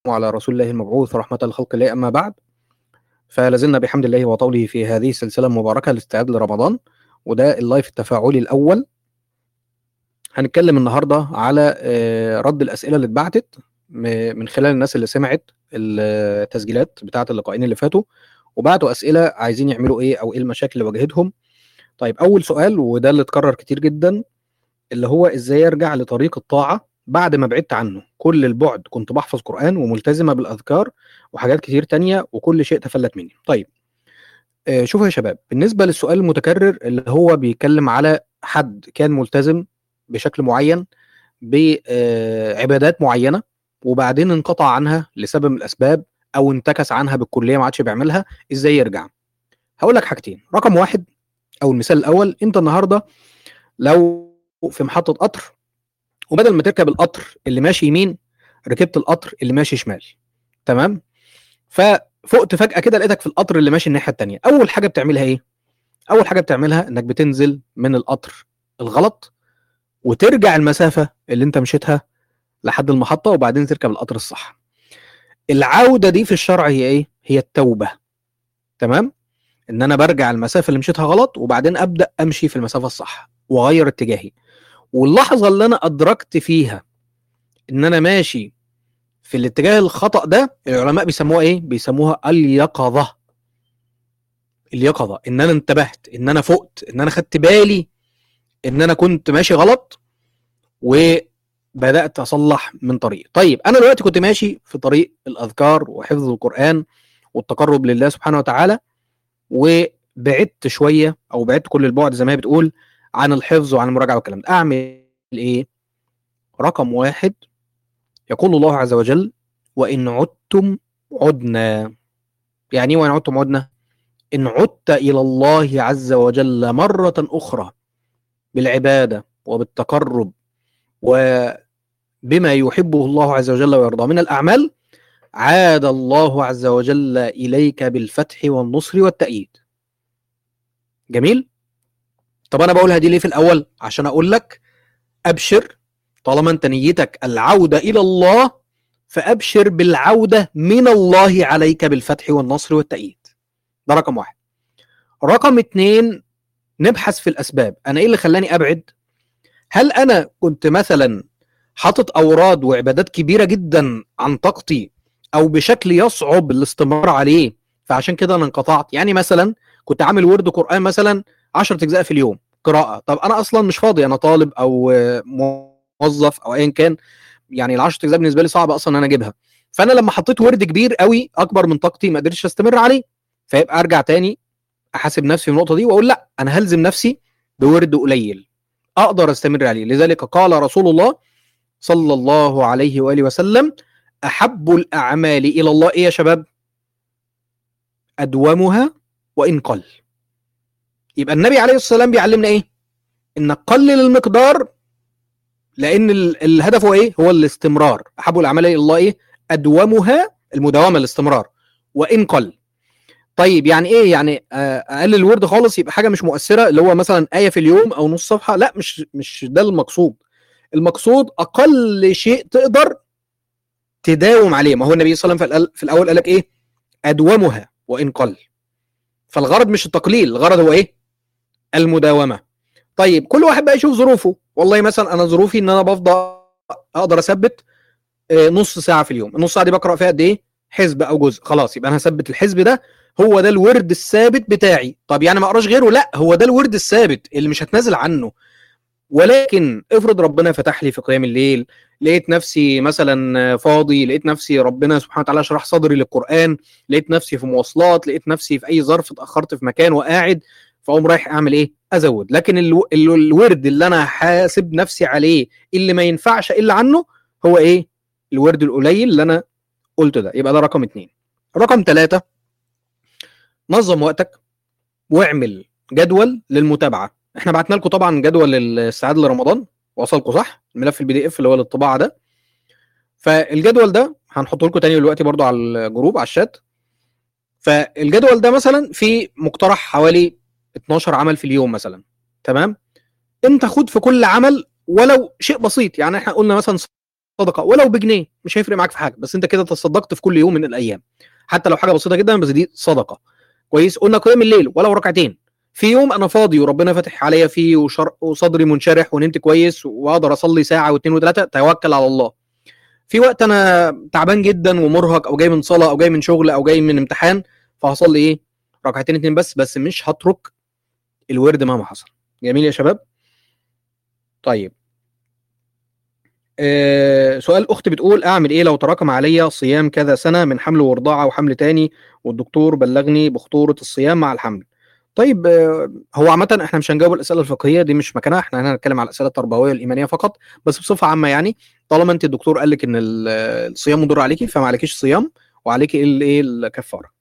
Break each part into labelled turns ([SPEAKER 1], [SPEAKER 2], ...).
[SPEAKER 1] على رسول الله المبعوث رحمة لخلق الله أما بعد فلازلنا بحمد الله وطوله في هذه السلسلة المباركة الاستعداد لرمضان وده اللايف التفاعلي الأول هنتكلم النهاردة على آه، رد الأسئلة اللي اتبعتت م- من خلال الناس اللي سمعت التسجيلات بتاعة اللقاءين اللي فاتوا وبعتوا أسئلة عايزين يعملوا إيه أو إيه المشاكل اللي واجهتهم طيب أول سؤال وده اللي اتكرر كتير جدا اللي هو إزاي أرجع لطريق الطاعة بعد ما بعدت عنه كل البعد كنت بحفظ قرآن وملتزمة بالأذكار وحاجات كتير تانية وكل شيء تفلت مني طيب آه، شوفوا يا شباب بالنسبة للسؤال المتكرر اللي هو بيتكلم على حد كان ملتزم بشكل معين بعبادات معينة وبعدين انقطع عنها لسبب من الأسباب أو انتكس عنها بالكلية ما عادش بيعملها إزاي يرجع هقول لك حاجتين رقم واحد أو المثال الأول أنت النهاردة لو في محطة قطر وبدل ما تركب القطر اللي ماشي يمين ركبت القطر اللي ماشي شمال تمام ففقت فجأة كده لقيتك في القطر اللي ماشي الناحية التانية أول حاجة بتعملها إيه؟ أول حاجة بتعملها إنك بتنزل من القطر الغلط وترجع المسافة اللي أنت مشيتها لحد المحطة وبعدين تركب القطر الصح العودة دي في الشرع هي إيه؟ هي التوبة تمام؟ إن أنا برجع المسافة اللي مشيتها غلط وبعدين أبدأ أمشي في المسافة الصح وأغير اتجاهي واللحظة اللي أنا أدركت فيها إن أنا ماشي في الاتجاه الخطأ ده العلماء بيسموها ايه؟ بيسموها اليقظة. اليقظة ان انا انتبهت ان انا فقت ان انا خدت بالي ان انا كنت ماشي غلط وبدأت اصلح من طريق. طيب انا دلوقتي كنت ماشي في طريق الاذكار وحفظ القرآن والتقرب لله سبحانه وتعالى وبعدت شوية او بعدت كل البعد زي ما هي بتقول عن الحفظ وعن المراجعة والكلام ده. اعمل ايه؟ رقم واحد يقول الله عز وجل وإن عدتم عدنا يعني إيه وإن عدتم عدنا إن عدت إلى الله عز وجل مرة أخرى بالعبادة وبالتقرب وبما يحبه الله عز وجل ويرضى من الأعمال عاد الله عز وجل إليك بالفتح والنصر والتأييد جميل طب أنا بقولها دي ليه في الأول عشان أقول لك أبشر طالما انت نيتك العودة إلى الله فأبشر بالعودة من الله عليك بالفتح والنصر والتأييد ده رقم واحد رقم اتنين نبحث في الأسباب أنا إيه اللي خلاني أبعد هل أنا كنت مثلا حاطط أوراد وعبادات كبيرة جدا عن طاقتي أو بشكل يصعب الاستمرار عليه فعشان كده أنا انقطعت يعني مثلا كنت عامل ورد قرآن مثلا 10 أجزاء في اليوم قراءة طب أنا أصلا مش فاضي أنا طالب أو موظف او ايا كان يعني ال 10 اجزاء بالنسبه لي صعب اصلا ان انا اجيبها فانا لما حطيت ورد كبير قوي اكبر من طاقتي ما قدرتش استمر عليه فيبقى ارجع تاني احاسب نفسي في النقطه دي واقول لا انا هلزم نفسي بورد قليل اقدر استمر عليه لذلك قال رسول الله صلى الله عليه واله وسلم احب الاعمال الى الله ايه يا شباب ادومها وان قل يبقى النبي عليه الصلاه والسلام بيعلمنا ايه انك قلل المقدار لان ال- الهدف هو ايه هو الاستمرار احب الاعمال الى الله ايه ادومها المداومه الاستمرار وان قل طيب يعني ايه يعني آه، اقلل الورد خالص يبقى حاجه مش مؤثره اللي هو مثلا ايه في اليوم او نص صفحه لا مش مش ده المقصود المقصود اقل شيء تقدر تداوم عليه ما هو النبي صلى الله عليه وسلم في الأل- في الاول قال لك ايه ادومها وان قل فالغرض مش التقليل الغرض هو ايه المداومه طيب كل واحد بقى يشوف ظروفه والله مثلا انا ظروفي ان انا بفضل اقدر اثبت آه، نص ساعه في اليوم النص ساعه دي بقرا فيها قد ايه حزب او جزء خلاص يبقى انا هثبت الحزب ده هو ده الورد الثابت بتاعي طب يعني ما اقراش غيره لا هو ده الورد الثابت اللي مش هتنازل عنه ولكن افرض ربنا فتح لي في قيام الليل لقيت نفسي مثلا فاضي لقيت نفسي ربنا سبحانه وتعالى شرح صدري للقران لقيت نفسي في مواصلات لقيت نفسي في اي ظرف اتاخرت في مكان وقاعد فاقوم رايح اعمل ايه ازود لكن الو... ال- الورد اللي انا حاسب نفسي عليه اللي ما ينفعش الا عنه هو ايه الورد القليل اللي انا قلته ده يبقى ده رقم اتنين رقم ثلاثة نظم وقتك واعمل جدول للمتابعة احنا بعتنا لكم طبعا جدول الاستعداد لرمضان وصلكم صح الملف البي دي اف اللي هو للطباعة ده فالجدول ده هنحطه لكم تاني دلوقتي برضو على الجروب على الشات فالجدول ده مثلا فيه مقترح حوالي 12 عمل في اليوم مثلا تمام انت خد في كل عمل ولو شيء بسيط يعني احنا قلنا مثلا صدقه ولو بجنيه مش هيفرق معاك في حاجه بس انت كده تصدقت في كل يوم من الايام حتى لو حاجه بسيطه جدا بس دي صدقه كويس قلنا قيام الليل ولو ركعتين في يوم انا فاضي وربنا فاتح عليا فيه وشر... وصدري منشرح ونمت كويس واقدر اصلي ساعه واثنين وثلاثه توكل على الله في وقت انا تعبان جدا ومرهق او جاي من صلاه او جاي من شغل او جاي من امتحان فهصلي ايه ركعتين اتنين بس بس مش هترك الورد مهما حصل جميل يا شباب طيب آه سؤال اختي بتقول اعمل ايه لو تراكم عليا صيام كذا سنه من حمل ورضاعه وحمل تاني والدكتور بلغني بخطوره الصيام مع الحمل طيب آه هو عامه احنا مش هنجاوب الاسئله الفقهيه دي مش مكانها احنا هنتكلم على الاسئله التربويه الايمانيه فقط بس بصفه عامه يعني طالما انت الدكتور قال لك ان الصيام مضر عليكي فما عليكيش صيام وعليكي الايه الكفاره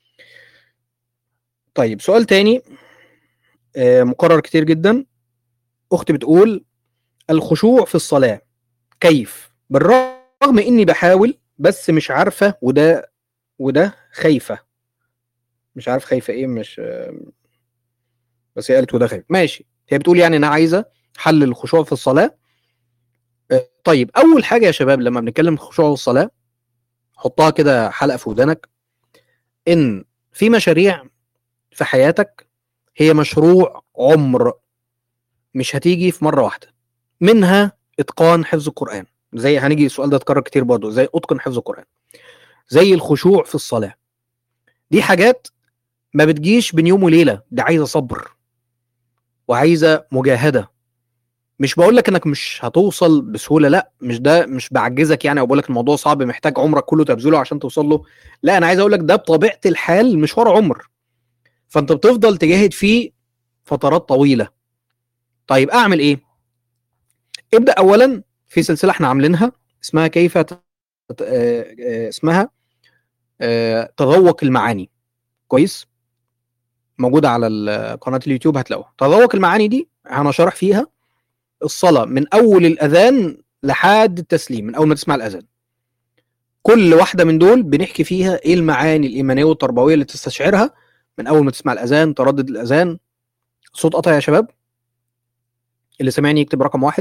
[SPEAKER 1] طيب سؤال تاني آه مكرر كتير جدا اختي بتقول الخشوع في الصلاه كيف بالرغم اني بحاول بس مش عارفه وده وده خايفه مش عارف خايفه ايه مش بس هي قالت وده خايف ماشي هي بتقول يعني انا عايزه حل الخشوع في الصلاه طيب اول حاجه يا شباب لما بنتكلم الخشوع في الصلاه حطها كده حلقه في ودانك ان في مشاريع في حياتك هي مشروع عمر مش هتيجي في مره واحده منها اتقان حفظ القران زي هنيجي السؤال ده اتكرر كتير برضه زي اتقن حفظ القران زي الخشوع في الصلاه دي حاجات ما بتجيش بين يوم وليله دي عايزه صبر وعايزه مجاهده مش بقول لك انك مش هتوصل بسهوله لا مش ده مش بعجزك يعني او بقول لك الموضوع صعب محتاج عمرك كله تبذله عشان توصل له لا انا عايز اقول لك ده بطبيعه الحال مشوار عمر فانت بتفضل تجاهد فيه فترات طويله طيب اعمل ايه ابدا اولا في سلسله احنا عاملينها اسمها كيف ت... اسمها تذوق المعاني كويس موجوده على قناه اليوتيوب هتلاقوها تذوق المعاني دي انا شارح فيها الصلاه من اول الاذان لحد التسليم من اول ما تسمع الاذان كل واحده من دول بنحكي فيها ايه المعاني الايمانيه والتربويه اللي تستشعرها من اول ما تسمع الاذان تردد الاذان صوت قطع يا شباب اللي سمعني يكتب رقم واحد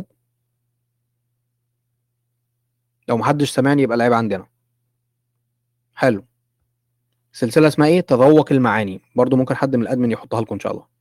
[SPEAKER 1] لو محدش سمعني يبقى العيب عندنا حلو سلسله اسمها ايه تذوق المعاني برضو ممكن حد من الادمن يحطها لكم ان شاء الله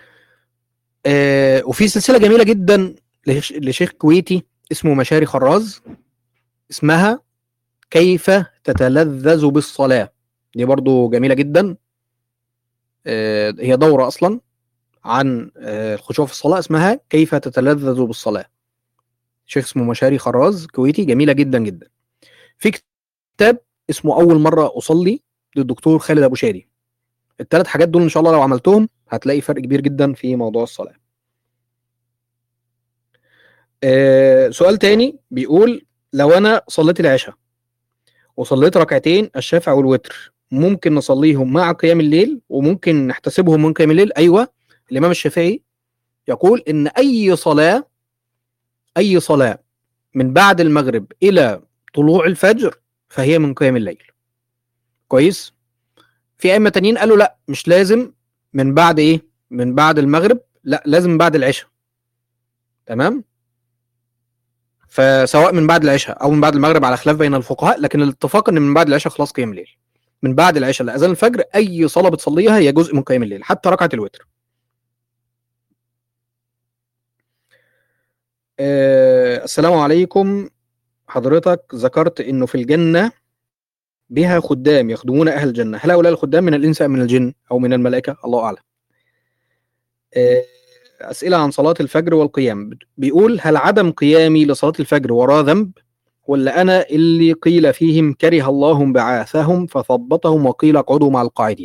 [SPEAKER 1] آه وفي سلسله جميله جدا لشيخ كويتي اسمه مشاري خراز اسمها كيف تتلذذ بالصلاه دي برضو جميله جدا آه هي دوره اصلا عن آه الخشوع في الصلاه اسمها كيف تتلذذ بالصلاه شيخ اسمه مشاري خراز كويتي جميله جدا جدا في كتاب اسمه اول مره اصلي للدكتور خالد ابو شادي الثلاث حاجات دول ان شاء الله لو عملتهم هتلاقي فرق كبير جدا في موضوع الصلاه آه سؤال تاني بيقول لو انا صليت العشاء وصليت ركعتين الشافع والوتر ممكن نصليهم مع قيام الليل وممكن نحتسبهم من قيام الليل ايوه الامام الشافعي يقول ان اي صلاه اي صلاه من بعد المغرب الى طلوع الفجر فهي من قيام الليل كويس في ائمه تانيين قالوا لا مش لازم من بعد ايه من بعد المغرب لا لازم من بعد العشاء تمام فسواء من بعد العشاء او من بعد المغرب على خلاف بين الفقهاء لكن الاتفاق ان من بعد العشاء خلاص قيام الليل من بعد العشاء لاذان الفجر اي صلاه بتصليها هي جزء من قيام الليل حتى ركعه الوتر أه السلام عليكم حضرتك ذكرت انه في الجنه بها خدام يخدمون اهل الجنه هل هؤلاء الخدام من الانس ام من الجن او من الملائكه الله اعلم أه اسئله عن صلاه الفجر والقيام بيقول هل عدم قيامي لصلاه الفجر وراه ذنب ولا انا اللي قيل فيهم كره الله بعاثهم فثبطهم وقيل اقعدوا مع القاعدين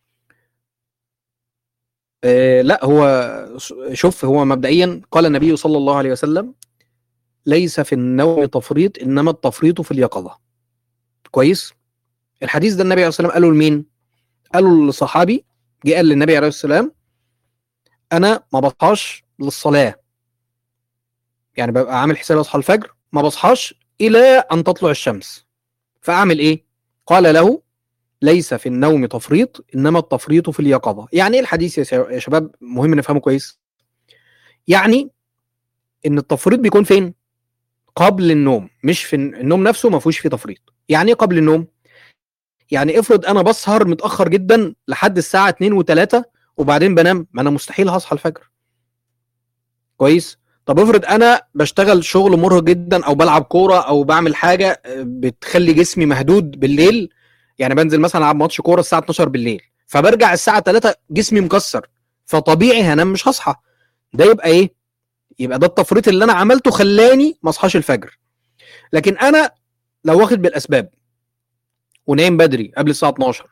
[SPEAKER 1] أه لا هو شوف هو مبدئيا قال النبي صلى الله عليه وسلم ليس في النوم تفريط انما التفريط في اليقظه كويس الحديث ده النبي عليه الصلاه والسلام قاله لمين قاله لصحابي جه قال للنبي عليه السلام انا ما بصحاش للصلاه يعني ببقى عامل حسابي اصحى الفجر ما بصحاش الى ان تطلع الشمس فاعمل ايه قال له ليس في النوم تفريط انما التفريط في اليقظه يعني ايه الحديث يا شباب مهم نفهمه كويس يعني ان التفريط بيكون فين قبل النوم مش في النوم نفسه ما فيهوش فيه تفريط يعني ايه قبل النوم يعني افرض انا بسهر متاخر جدا لحد الساعه 2 و3 وبعدين بنام ما انا مستحيل هصحى الفجر كويس طب افرض انا بشتغل شغل مرهق جدا او بلعب كوره او بعمل حاجه بتخلي جسمي مهدود بالليل يعني بنزل مثلا العب ماتش كوره الساعه 12 بالليل فبرجع الساعه 3 جسمي مكسر فطبيعي هنام مش هصحى ده يبقى ايه يبقى ده التفريط اللي انا عملته خلاني ما اصحاش الفجر لكن انا لو واخد بالاسباب ونايم بدري قبل الساعه 12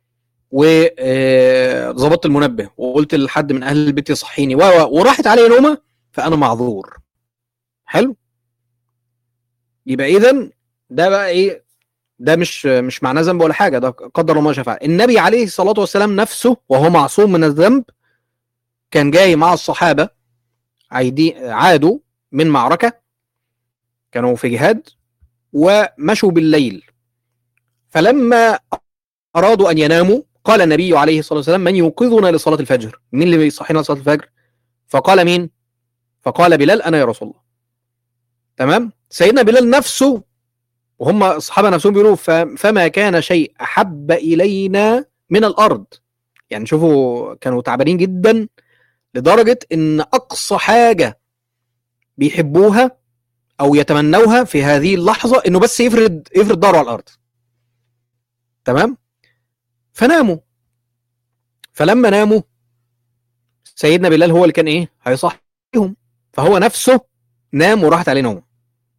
[SPEAKER 1] وظبطت المنبه وقلت لحد من اهل البيت يصحيني وراحت علي نومه فانا معذور حلو يبقى اذا ده بقى ايه ده مش مش معناه ذنب ولا حاجه ده قدر الله ما شاء فعل النبي عليه الصلاه والسلام نفسه وهو معصوم من الذنب كان جاي مع الصحابه عايدي عادوا من معركه كانوا في جهاد ومشوا بالليل فلما ارادوا ان يناموا قال النبي عليه الصلاه والسلام من يوقظنا لصلاه الفجر مين اللي بيصحينا لصلاه الفجر فقال مين فقال بلال انا يا رسول الله تمام سيدنا بلال نفسه وهم الصحابه نفسهم بيقولوا فما كان شيء احب الينا من الارض يعني شوفوا كانوا تعبانين جدا لدرجه ان اقصى حاجه بيحبوها او يتمنوها في هذه اللحظه انه بس يفرد يفرد ظهره على الارض تمام فناموا فلما ناموا سيدنا بلال هو اللي كان ايه هيصحيهم فهو نفسه نام وراحت عليه نوم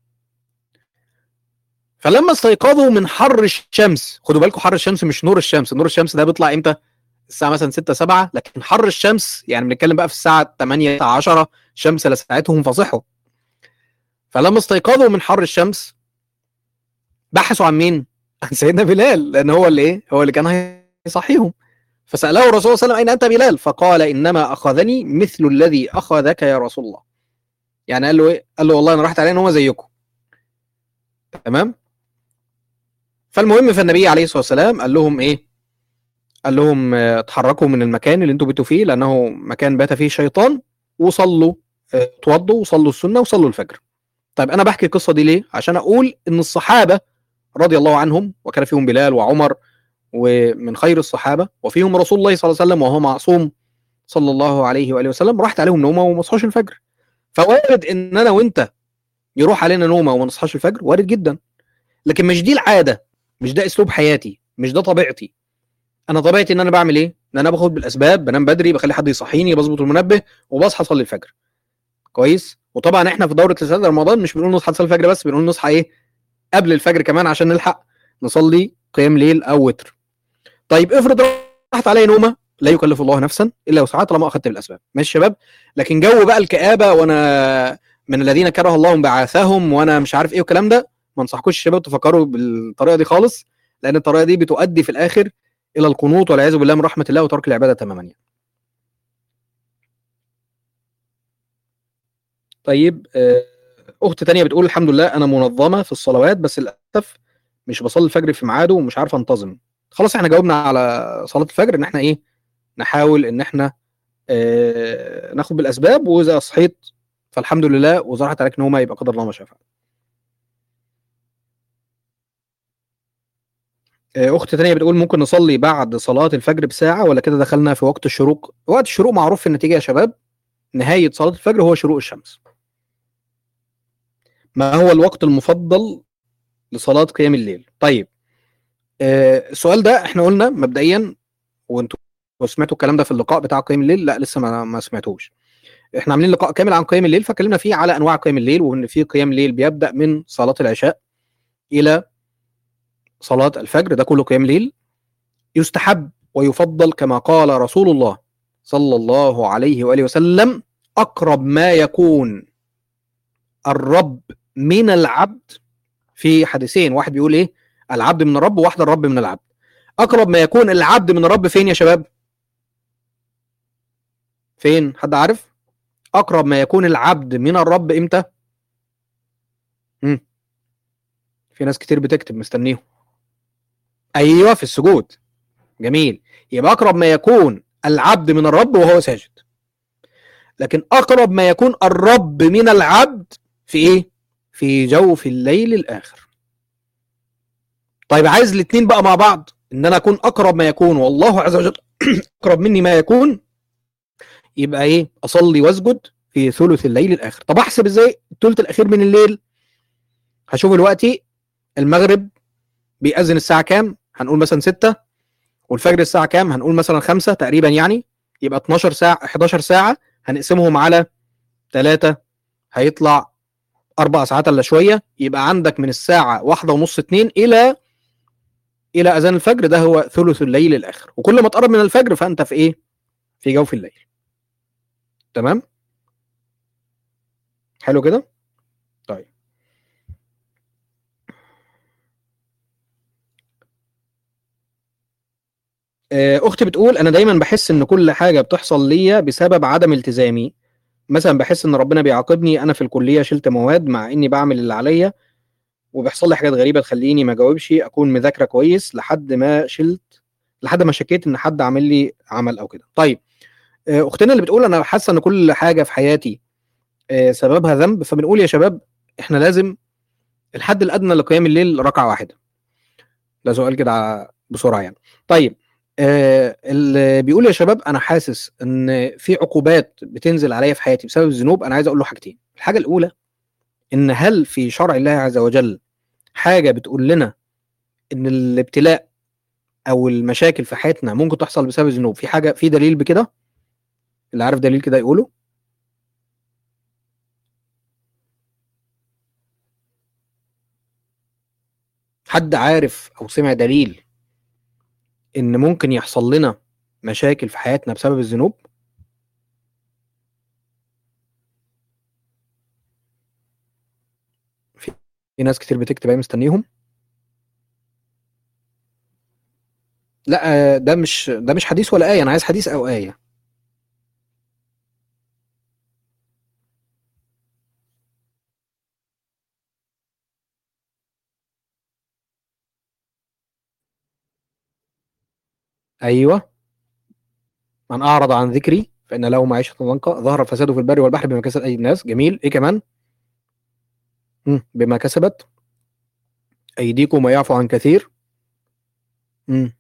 [SPEAKER 1] فلما استيقظوا من حر الشمس خدوا بالكم حر الشمس مش نور الشمس نور الشمس ده بيطلع امتى الساعه مثلا 6 7 لكن حر الشمس يعني بنتكلم بقى في الساعه 8 10 الشمس لساعتهم فصحوا فلما استيقظوا من حر الشمس بحثوا عن مين عن سيدنا بلال لان هو اللي ايه هو اللي كان هيصحيهم فساله الرسول صلى الله عليه وسلم اين انت بلال فقال انما اخذني مثل الذي اخذك يا رسول الله يعني قال له ايه قال له والله انا رحت عليه ان هو زيكم تمام فالمهم فالنبي عليه الصلاه والسلام قال لهم ايه قال لهم اتحركوا من المكان اللي انتوا بيتوا فيه لانه مكان بات فيه شيطان وصلوا اتوضوا وصلوا السنه وصلوا الفجر طيب انا بحكي القصه دي ليه عشان اقول ان الصحابه رضي الله عنهم وكان فيهم بلال وعمر ومن خير الصحابه وفيهم رسول الله صلى الله عليه وسلم وهو معصوم صلى الله عليه واله وسلم راحت عليهم نومه وما صحوش الفجر فوارد ان انا وانت يروح علينا نومه وما نصحاش الفجر وارد جدا لكن مش دي العاده مش ده اسلوب حياتي مش ده طبيعتي انا طبيعتي ان انا بعمل ايه ان انا باخد بالاسباب بنام بدري بخلي حد يصحيني بظبط المنبه وبصحى اصلي الفجر كويس وطبعا احنا في دوره لسان رمضان مش بنقول نصحى نصلي الفجر بس بنقول نصحى ايه قبل الفجر كمان عشان نلحق نصلي قيام ليل او وتر طيب افرض راحت عليا نومه لا يكلف الله نفسا الا وسعها طالما اخذت بالاسباب ماشي شباب لكن جو بقى الكآبه وانا من الذين كره الله بعاثهم وانا مش عارف ايه والكلام ده ما انصحكوش الشباب تفكروا بالطريقه دي خالص لان الطريقه دي بتؤدي في الاخر الى القنوط والعياذ بالله من رحمه الله وترك العباده تماما يعني. طيب اخت تانية بتقول الحمد لله انا منظمه في الصلوات بس للاسف مش بصلي الفجر في ميعاده ومش عارف انتظم خلاص احنا جاوبنا على صلاه الفجر ان احنا ايه نحاول ان احنا اه ناخد بالاسباب واذا صحيت فالحمد لله واذا راحت عليك نومه يبقى قدر الله ما شاء فعل اخت تانية بتقول ممكن نصلي بعد صلاة الفجر بساعة ولا كده دخلنا في وقت الشروق وقت الشروق معروف في النتيجة يا شباب نهاية صلاة الفجر هو شروق الشمس ما هو الوقت المفضل لصلاة قيام الليل طيب آه السؤال ده احنا قلنا مبدئيا وانتوا سمعتوا الكلام ده في اللقاء بتاع قيام الليل لا لسه ما, ما سمعتوش احنا عاملين لقاء كامل عن قيام الليل فكلمنا فيه على انواع قيام الليل وان في قيام الليل بيبدا من صلاه العشاء الى صلاه الفجر ده كله قيام ليل يستحب ويفضل كما قال رسول الله صلى الله عليه واله وسلم اقرب ما يكون الرب من العبد في حديثين واحد بيقول ايه العبد من الرب وواحد الرب من العبد اقرب ما يكون العبد من الرب فين يا شباب فين حد عارف اقرب ما يكون العبد من الرب امتى مم. في ناس كتير بتكتب مستنيهم ايوه في السجود جميل يبقى اقرب ما يكون العبد من الرب وهو ساجد لكن اقرب ما يكون الرب من العبد في ايه في جوف الليل الاخر طيب عايز الاثنين بقى مع بعض ان انا اكون اقرب ما يكون والله عز وجل اقرب مني ما يكون يبقى ايه اصلي واسجد في ثلث الليل الاخر طب احسب ازاي الثلث الاخير من الليل هشوف دلوقتي المغرب بيأذن الساعة كام هنقول مثلا 6 والفجر الساعة كام هنقول مثلا 5 تقريبا يعني يبقى 12 ساعة 11 ساعة هنقسمهم على 3 هيطلع أربع ساعات إلا شوية يبقى عندك من الساعة واحدة ونص اتنين إلى إلى أذان الفجر ده هو ثلث الليل الآخر وكل ما تقرب من الفجر فأنت في إيه؟ في جوف الليل تمام؟ حلو كده؟ طيب آه، اختي بتقول انا دايما بحس ان كل حاجه بتحصل ليا بسبب عدم التزامي مثلا بحس ان ربنا بيعاقبني انا في الكليه شلت مواد مع اني بعمل اللي عليا وبيحصل لي حاجات غريبه تخليني ما اجاوبش اكون مذاكره كويس لحد ما شلت لحد ما شكيت ان حد عامل لي عمل او كده طيب آه، اختنا اللي بتقول انا حاسه ان كل حاجه في حياتي آه، سببها ذنب فبنقول يا شباب احنا لازم الحد الادنى لقيام الليل ركعه واحده ده سؤال كده ع- بسرعه يعني طيب آه، اللي بيقول يا شباب انا حاسس ان في عقوبات بتنزل عليا في حياتي بسبب الذنوب انا عايز اقول له حاجتين الحاجه الاولى ان هل في شرع الله عز وجل حاجه بتقول لنا ان الابتلاء او المشاكل في حياتنا ممكن تحصل بسبب الذنوب في حاجه في دليل بكده اللي عارف دليل كده يقوله حد عارف او سمع دليل ان ممكن يحصل لنا مشاكل في حياتنا بسبب الذنوب في في ناس كتير بتكتب ايه مستنيهم لا آه، ده مش ده مش حديث ولا آية أنا عايز حديث أو آية أيوه من أعرض عن ذكري فإن له معيشة ضنكا ظهر الفساد في البر والبحر بما كسبت أيدي الناس جميل إيه كمان مم. بما كسبت أيديكم ويعفو عن كثير مم.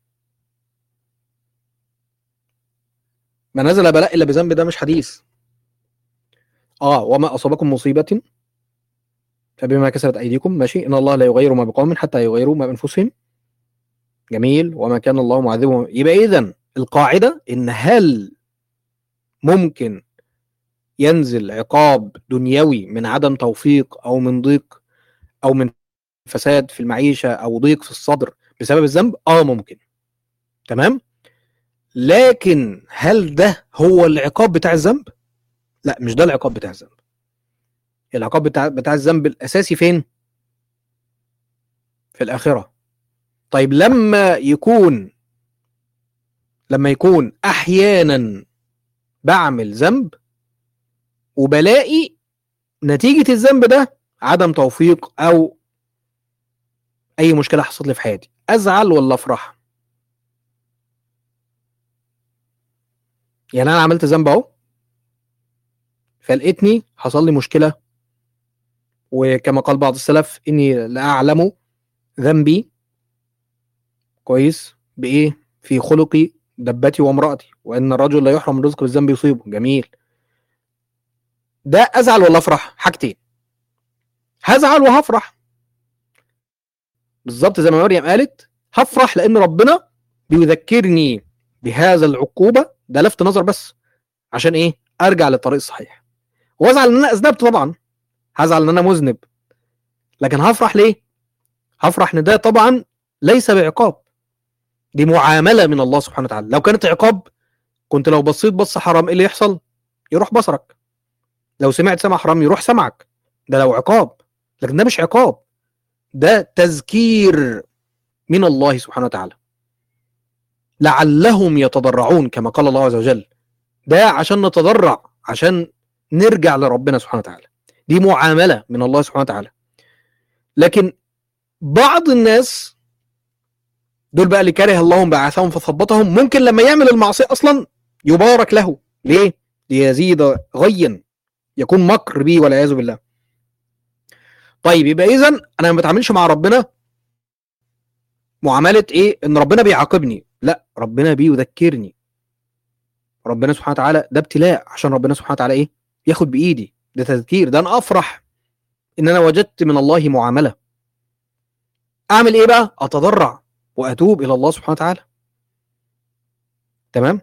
[SPEAKER 1] ما نزل بلاء إلا بذنب ده مش حديث اه وما أصابكم مصيبة فبما كسبت أيديكم ماشي إن الله لا يغير ما بقوم حتى يغيروا ما بأنفسهم جميل وما كان الله معذبهم يبقى إذا القاعدة إن هل ممكن ينزل عقاب دنيوي من عدم توفيق أو من ضيق أو من فساد في المعيشة أو ضيق في الصدر بسبب الذنب اه ممكن تمام لكن هل ده هو العقاب بتاع الذنب لا مش ده العقاب بتاع الذنب العقاب بتاع بتاع الذنب الاساسي فين في الاخره طيب لما يكون لما يكون احيانا بعمل ذنب وبلاقي نتيجه الذنب ده عدم توفيق او اي مشكله حصلت لي في حياتي ازعل ولا افرح يعني انا عملت ذنب اهو فلقيتني حصل لي مشكله وكما قال بعض السلف اني لا اعلم ذنبي كويس بايه في خلقي دبتي وامرأتي وان الرجل لا يحرم الرزق بالذنب يصيبه جميل ده ازعل ولا افرح حاجتين هزعل وهفرح بالظبط زي ما مريم قالت هفرح لان ربنا بيذكرني بهذا العقوبه ده لفت نظر بس عشان ايه ارجع للطريق الصحيح وازعل ان انا اذنبت طبعا هزعل ان انا مذنب لكن هفرح ليه هفرح ان ده طبعا ليس بعقاب دي معامله من الله سبحانه وتعالى لو كانت عقاب كنت لو بصيت بص حرام ايه اللي يحصل يروح بصرك لو سمعت سمع حرام يروح سمعك ده لو عقاب لكن ده مش عقاب ده تذكير من الله سبحانه وتعالى لعلهم يتضرعون كما قال الله عز وجل ده عشان نتضرع عشان نرجع لربنا سبحانه وتعالى دي معامله من الله سبحانه وتعالى لكن بعض الناس دول بقى اللي كره الله بعثهم فثبطهم ممكن لما يعمل المعصيه اصلا يبارك له ليه؟ ليزيد غيا يكون مكر به والعياذ بالله طيب يبقى اذا انا ما بتعاملش مع ربنا معامله ايه ان ربنا بيعاقبني لا ربنا بيذكرني ربنا سبحانه وتعالى ده ابتلاء عشان ربنا سبحانه وتعالى ايه ياخد بايدي ده تذكير ده انا افرح ان انا وجدت من الله معامله اعمل ايه بقى اتضرع واتوب الى الله سبحانه وتعالى تمام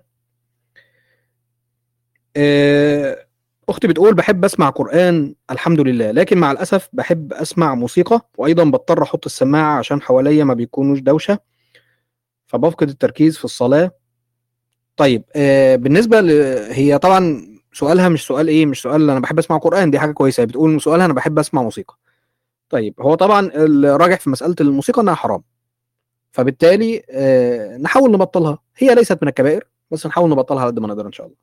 [SPEAKER 1] آه، اختي بتقول بحب اسمع قران الحمد لله لكن مع الاسف بحب اسمع موسيقى وايضا بضطر احط السماعه عشان حواليا ما بيكونوش دوشه فبفقد التركيز في الصلاه طيب آه، بالنسبه ل... هي طبعا سؤالها مش سؤال ايه مش سؤال انا بحب اسمع قران دي حاجه كويسه هي بتقول سؤالها انا بحب اسمع موسيقى طيب هو طبعا الراجح في مساله الموسيقى انها حرام فبالتالي آه، نحاول نبطلها هي ليست من الكبائر بس نحاول نبطلها على قد ما نقدر ان شاء الله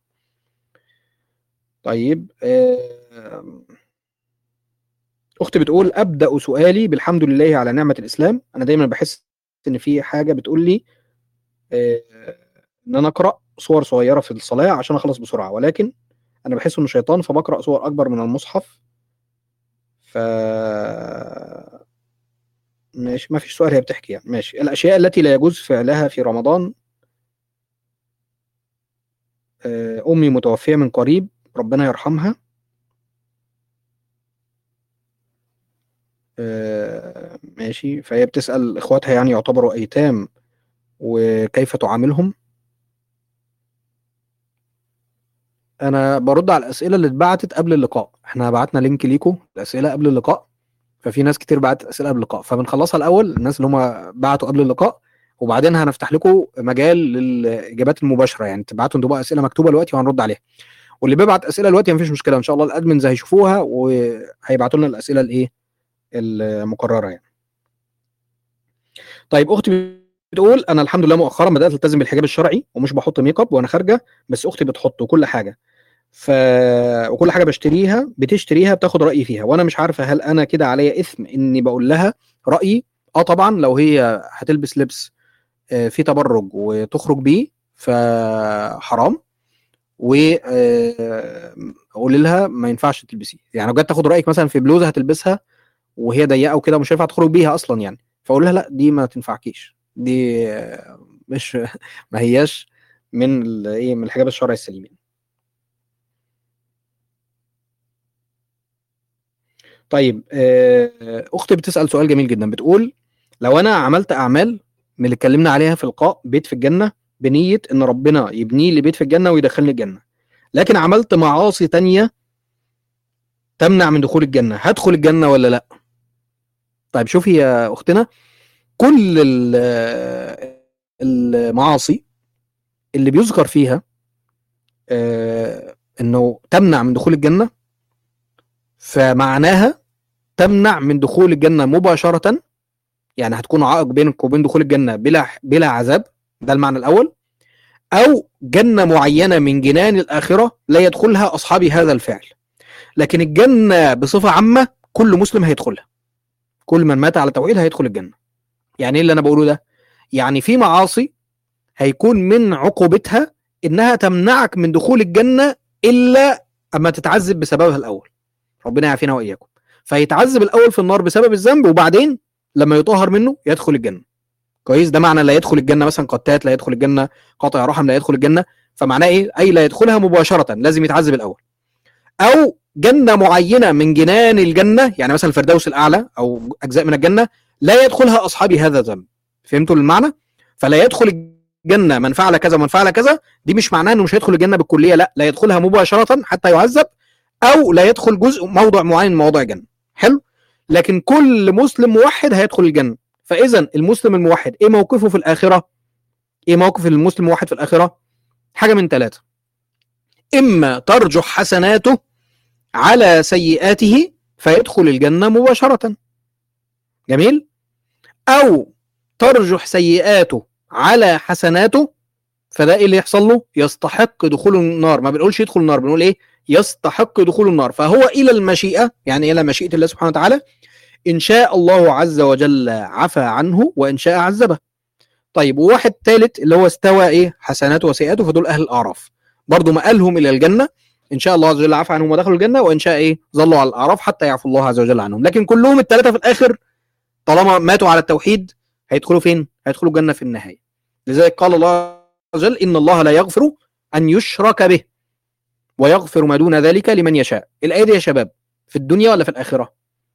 [SPEAKER 1] طيب آه، اختي بتقول ابدا سؤالي بالحمد لله على نعمه الاسلام انا دايما بحس ان في حاجه بتقول لي آه، ان انا اقرا صور صغيره في الصلاه عشان اخلص بسرعه ولكن انا بحس انه شيطان فبقرا صور اكبر من المصحف ف ماشي ما فيش سؤال هي بتحكي يعني ماشي الاشياء التي لا يجوز فعلها في رمضان آه، امي متوفيه من قريب ربنا يرحمها آه، ماشي فهي بتسال اخواتها يعني يعتبروا ايتام وكيف تعاملهم انا برد على الاسئله اللي اتبعتت قبل اللقاء احنا بعتنا لينك ليكم الاسئله قبل اللقاء ففي ناس كتير بعتت اسئله قبل اللقاء فبنخلصها الاول الناس اللي هم بعتوا قبل اللقاء وبعدين هنفتح لكم مجال للاجابات المباشره يعني تبعتوا انتوا بقى اسئله مكتوبه دلوقتي وهنرد عليها واللي بيبعت اسئله دلوقتي مفيش مشكله ان شاء الله الادمنز هيشوفوها وهيبعتوا لنا الاسئله الايه المكرره يعني طيب اختي بتقول انا الحمد لله مؤخرا بدات التزم بالحجاب الشرعي ومش بحط ميك اب وانا خارجه بس اختي بتحط كل حاجه ف وكل حاجه بشتريها بتشتريها بتاخد رايي فيها وانا مش عارفه هل انا كده عليا اثم اني بقول لها رايي اه طبعا لو هي هتلبس لبس آه، فيه تبرج وتخرج بيه فحرام واقول لها ما ينفعش تلبسيه يعني لو جت تاخد رايك مثلا في بلوزه هتلبسها وهي ضيقه وكده ومش هينفع تخرج بيها اصلا يعني فاقول لها لا دي ما تنفعكيش دي آه، مش ما هياش من ال- ايه من الحجاب الشرعي السليم يعني. طيب آه، اختي بتسال سؤال جميل جدا بتقول لو انا عملت اعمال من اللي اتكلمنا عليها في لقاء بيت في الجنه بنيه ان ربنا يبني لي بيت في الجنه ويدخلني الجنه لكن عملت معاصي تانية تمنع من دخول الجنه هدخل الجنه ولا لا طيب شوفي يا اختنا كل ال- المعاصي اللي بيذكر فيها آه، انه تمنع من دخول الجنه فمعناها تمنع من دخول الجنه مباشره يعني هتكون عائق بينك وبين دخول الجنه بلا بلا عذاب ده المعنى الاول او جنه معينه من جنان الاخره لا يدخلها اصحاب هذا الفعل لكن الجنه بصفه عامه كل مسلم هيدخلها كل من مات على توحيد هيدخل الجنه يعني ايه اللي انا بقوله ده يعني في معاصي هيكون من عقوبتها انها تمنعك من دخول الجنه الا اما تتعذب بسببها الاول ربنا يعافينا واياكم فيتعذب الاول في النار بسبب الذنب وبعدين لما يطهر منه يدخل الجنه كويس ده معنى لا يدخل الجنه مثلا قتات لا يدخل الجنه قاطع رحم لا يدخل الجنه فمعناه ايه اي لا يدخلها مباشره لازم يتعذب الاول او جنه معينه من جنان الجنه يعني مثلا الفردوس الاعلى او اجزاء من الجنه لا يدخلها اصحاب هذا الذنب فهمتوا المعنى فلا يدخل الجنه من فعل كذا ومن فعل كذا دي مش معناه انه مش هيدخل الجنه بالكليه لا لا يدخلها مباشره حتى يعذب او لا يدخل جزء موضع معين من مواضع الجنه حلو لكن كل مسلم موحد هيدخل الجنه فاذا المسلم الموحد ايه موقفه في الاخره ايه موقف المسلم الموحد في الاخره حاجه من ثلاثه اما ترجح حسناته على سيئاته فيدخل الجنه مباشره جميل او ترجح سيئاته على حسناته فده ايه اللي يحصل له يستحق دخول النار ما بنقولش يدخل النار بنقول ايه يستحق دخول النار فهو الى المشيئه يعني الى مشيئه الله سبحانه وتعالى ان شاء الله عز وجل عفى عنه وان شاء عذبه طيب وواحد ثالث اللي هو استوى ايه حسناته وسيئاته فدول اهل الاعراف برضه مآلهم الى الجنه ان شاء الله عز وجل عفى عنهم ودخلوا الجنه وان شاء ايه ظلوا على الاعراف حتى يعفو الله عز وجل عنهم لكن كلهم الثلاثه في الاخر طالما ماتوا على التوحيد هيدخلوا فين هيدخلوا الجنه في النهايه لذلك قال الله عز وجل ان الله لا يغفر ان يشرك به ويغفر ما دون ذلك لمن يشاء الايه دي يا شباب في الدنيا ولا في الاخره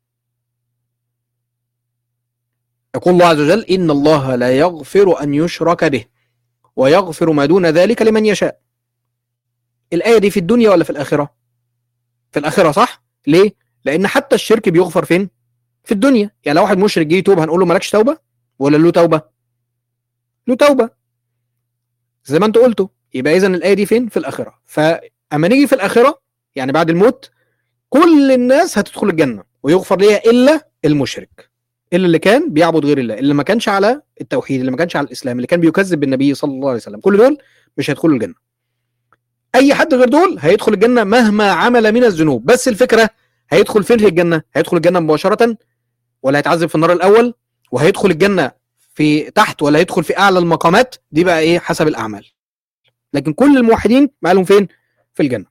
[SPEAKER 1] يقول الله عز وجل ان الله لا يغفر ان يشرك به ويغفر ما دون ذلك لمن يشاء الآية دي في الدنيا ولا في الآخرة؟ في الآخرة صح؟ ليه؟ لأن حتى الشرك بيغفر فين؟ في الدنيا، يعني لو واحد مشرك جه يتوب هنقول له مالكش توبة؟ ولا له توبة؟ له توبة. زي ما أنت قلته، يبقى إذا الآية دي فين؟ في الآخرة، فأما نيجي في الآخرة يعني بعد الموت كل الناس هتدخل الجنة ويغفر ليها إلا المشرك. إلا اللي كان بيعبد غير الله، اللي ما كانش على التوحيد، اللي ما كانش على الإسلام، اللي كان بيكذب بالنبي صلى الله عليه وسلم، كل دول مش هيدخلوا الجنة. اي حد غير دول هيدخل الجنه مهما عمل من الذنوب بس الفكره هيدخل فين في الجنه هيدخل الجنه مباشره ولا هيتعذب في النار الاول وهيدخل الجنه في تحت ولا هيدخل في اعلى المقامات دي بقى ايه حسب الاعمال لكن كل الموحدين مالهم فين في الجنه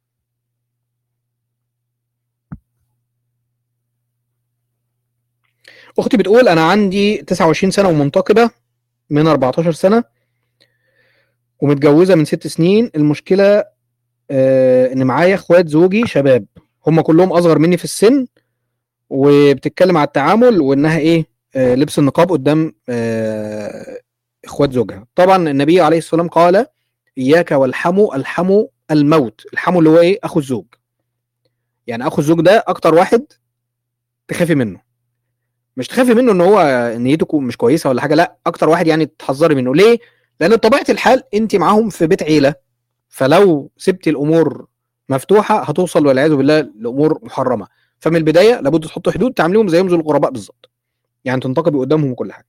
[SPEAKER 1] اختي بتقول انا عندي 29 سنه ومنتقبه من 14 سنه ومتجوزه من ست سنين المشكله آه ان معايا اخوات زوجي شباب هم كلهم اصغر مني في السن وبتتكلم على التعامل وانها ايه آه لبس النقاب قدام آه اخوات زوجها طبعا النبي عليه الصلاه والسلام قال اياك والحمو الحمو الموت الحمو اللي هو ايه اخو الزوج يعني اخو الزوج ده اكتر واحد تخافي منه مش تخافي منه ان هو نيته مش كويسه ولا حاجه لا اكتر واحد يعني تحذري منه ليه لان بطبيعه الحال انت معاهم في بيت عيله فلو سبتي الامور مفتوحه هتوصل والعياذ بالله لامور محرمه فمن البدايه لابد تحط حدود تعامليهم زيهم زي الغرباء بالظبط يعني تنتقبي قدامهم وكل حاجه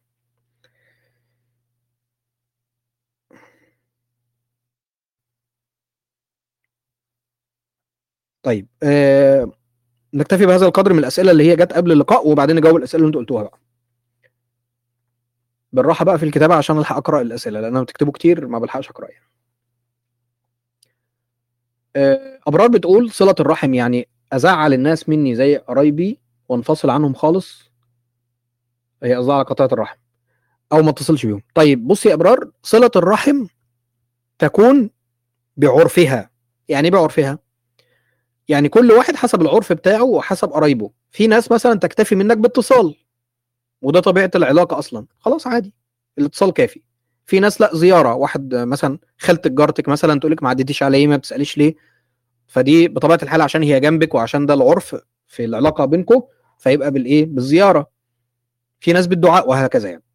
[SPEAKER 1] طيب آه نكتفي بهذا القدر من الاسئله اللي هي جت قبل اللقاء وبعدين نجاوب الاسئله اللي انتوا قلتوها بقى بالراحه بقى في الكتابه عشان الحق اقرا الاسئله لان انا بتكتبوا كتير ما بلحقش اقرا يعني ابرار بتقول صله الرحم يعني ازعل الناس مني زي قرايبي وانفصل عنهم خالص هي قصدها على قطيعه الرحم او ما اتصلش بيهم طيب بصي يا ابرار صله الرحم تكون بعرفها يعني ايه بعرفها يعني كل واحد حسب العرف بتاعه وحسب قرايبه في ناس مثلا تكتفي منك باتصال وده طبيعه العلاقه اصلا خلاص عادي الاتصال كافي في ناس لا زياره واحد مثلا خالتك جارتك مثلا تقول لك ما عديتيش عليا ما بتساليش ليه فدي بطبيعه الحال عشان هي جنبك وعشان ده العرف في العلاقه بينكم فيبقى بالايه بالزياره في ناس بالدعاء وهكذا يعني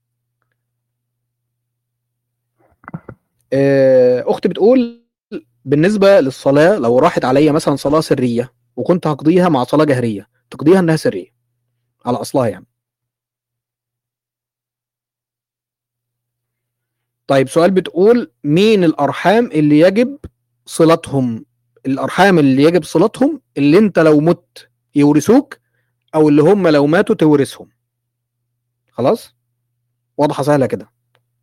[SPEAKER 1] اختي بتقول بالنسبه للصلاه لو راحت عليا مثلا صلاه سريه وكنت هقضيها مع صلاه جهريه تقضيها انها سريه على اصلها يعني طيب سؤال بتقول مين الارحام اللي يجب صلتهم الارحام اللي يجب صلتهم اللي انت لو مت يورثوك او اللي هم لو ماتوا تورثهم خلاص واضحه سهله كده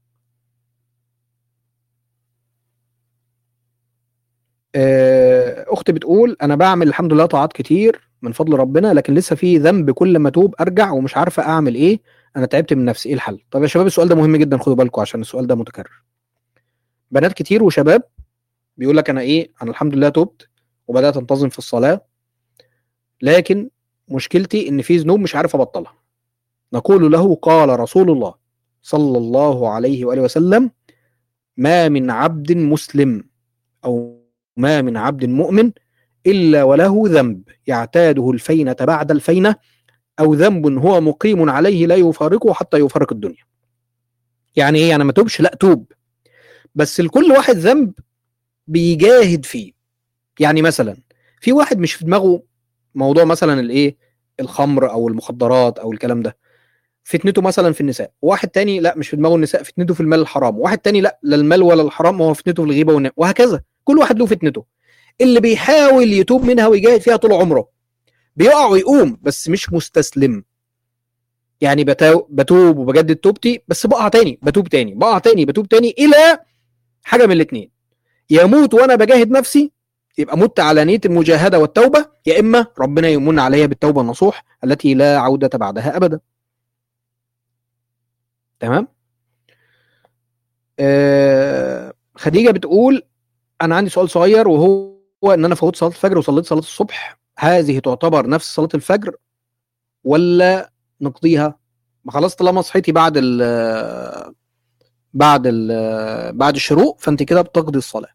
[SPEAKER 1] اختي بتقول انا بعمل الحمد لله طاعات كتير من فضل ربنا لكن لسه في ذنب كل ما اتوب ارجع ومش عارفه اعمل ايه انا تعبت من نفسي ايه الحل طب يا شباب السؤال ده مهم جدا خدوا بالكم عشان السؤال ده متكرر بنات كتير وشباب بيقول لك انا ايه انا الحمد لله تبت وبدات انتظم في الصلاه لكن مشكلتي ان في ذنوب مش عارف ابطلها نقول له قال رسول الله صلى الله عليه واله وسلم ما من عبد مسلم او ما من عبد مؤمن الا وله ذنب يعتاده الفينه بعد الفينه او ذنب هو مقيم عليه لا يفارقه حتى يفارق الدنيا يعني ايه انا ما توبش لا توب بس لكل واحد ذنب بيجاهد فيه يعني مثلا في واحد مش في دماغه موضوع مثلا الايه الخمر او المخدرات او الكلام ده فتنته مثلا في النساء واحد تاني لا مش في دماغه النساء فتنته في المال الحرام واحد تاني لا لا المال ولا الحرام هو فتنته في الغيبه والنام وهكذا كل واحد له فتنته اللي بيحاول يتوب منها ويجاهد فيها طول عمره بيقع ويقوم بس مش مستسلم يعني بتوب وبجدد توبتي بس بقع تاني بتوب تاني بقع تاني بتوب تاني الى حاجه من الاثنين يموت وانا بجاهد نفسي يبقى مت على نيه المجاهده والتوبه يا اما ربنا يمن عليا بالتوبه النصوح التي لا عوده بعدها ابدا تمام آه خديجه بتقول انا عندي سؤال صغير وهو ان انا فوت صلاه الفجر وصليت صلاه الصبح هذه تعتبر نفس صلاه الفجر ولا نقضيها ما خلاص طالما صحيتي بعد ال بعد ال بعد الشروق فانت كده بتقضي الصلاه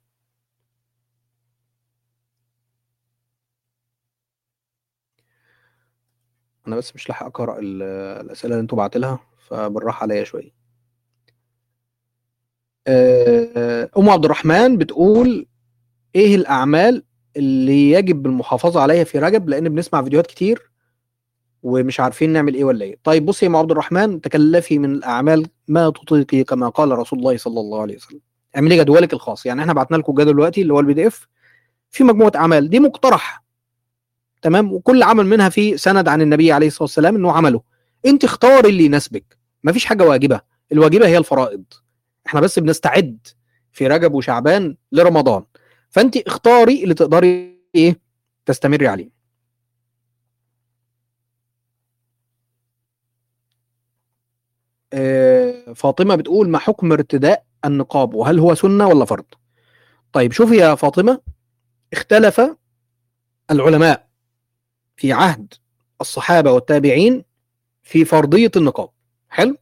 [SPEAKER 1] انا بس مش لاحق اقرا ال- الاسئله اللي انتوا بعتلها فبالراحه عليا شويه آه، ام عبد الرحمن بتقول ايه الاعمال اللي يجب المحافظه عليها في رجب لان بنسمع فيديوهات كتير ومش عارفين نعمل ايه ولا ايه طيب بصي يا ام عبد الرحمن تكلفي من الاعمال ما تطيقي كما قال رسول الله صلى الله عليه وسلم اعملي جدولك الخاص يعني احنا بعتنا لكم الجدول دلوقتي اللي هو البي دي اف في مجموعه اعمال دي مقترح تمام وكل عمل منها في سند عن النبي عليه الصلاه والسلام انه عمله انت اختاري اللي يناسبك مفيش حاجه واجبه الواجبه هي الفرائض احنا بس بنستعد في رجب وشعبان لرمضان فانت اختاري اللي تقدري ايه تستمري عليه آه، فاطمه بتقول ما حكم ارتداء النقاب وهل هو سنه ولا فرض طيب شوفي يا فاطمه اختلف العلماء في عهد الصحابه والتابعين في فرضيه النقاب حلو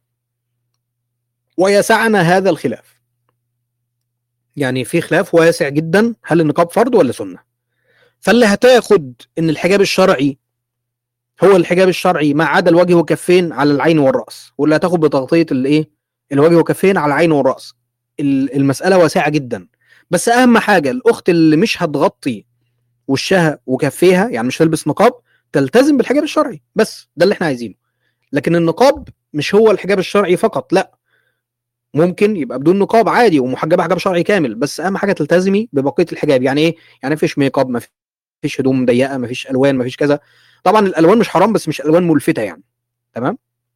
[SPEAKER 1] ويسعنا هذا الخلاف يعني في خلاف واسع جدا هل النقاب فرض ولا سنه فاللي هتاخد ان الحجاب الشرعي هو الحجاب الشرعي ما عدا الوجه والكفين على العين والراس واللي هتاخد بتغطيه الايه الوجه والكفين على العين والراس ال- المساله واسعه جدا بس اهم حاجه الاخت اللي مش هتغطي وشها وكفيها يعني مش تلبس نقاب تلتزم بالحجاب الشرعي بس ده اللي احنا عايزينه لكن النقاب مش هو الحجاب الشرعي فقط لا ممكن يبقى بدون نقاب عادي ومحجبه حجاب شرعي كامل بس اهم حاجه تلتزمي ببقيه الحجاب يعني ايه يعني مفيش ميك اب مفيش هدوم ضيقه مفيش الوان مفيش كذا طبعا الالوان مش حرام بس مش الوان ملفته يعني تمام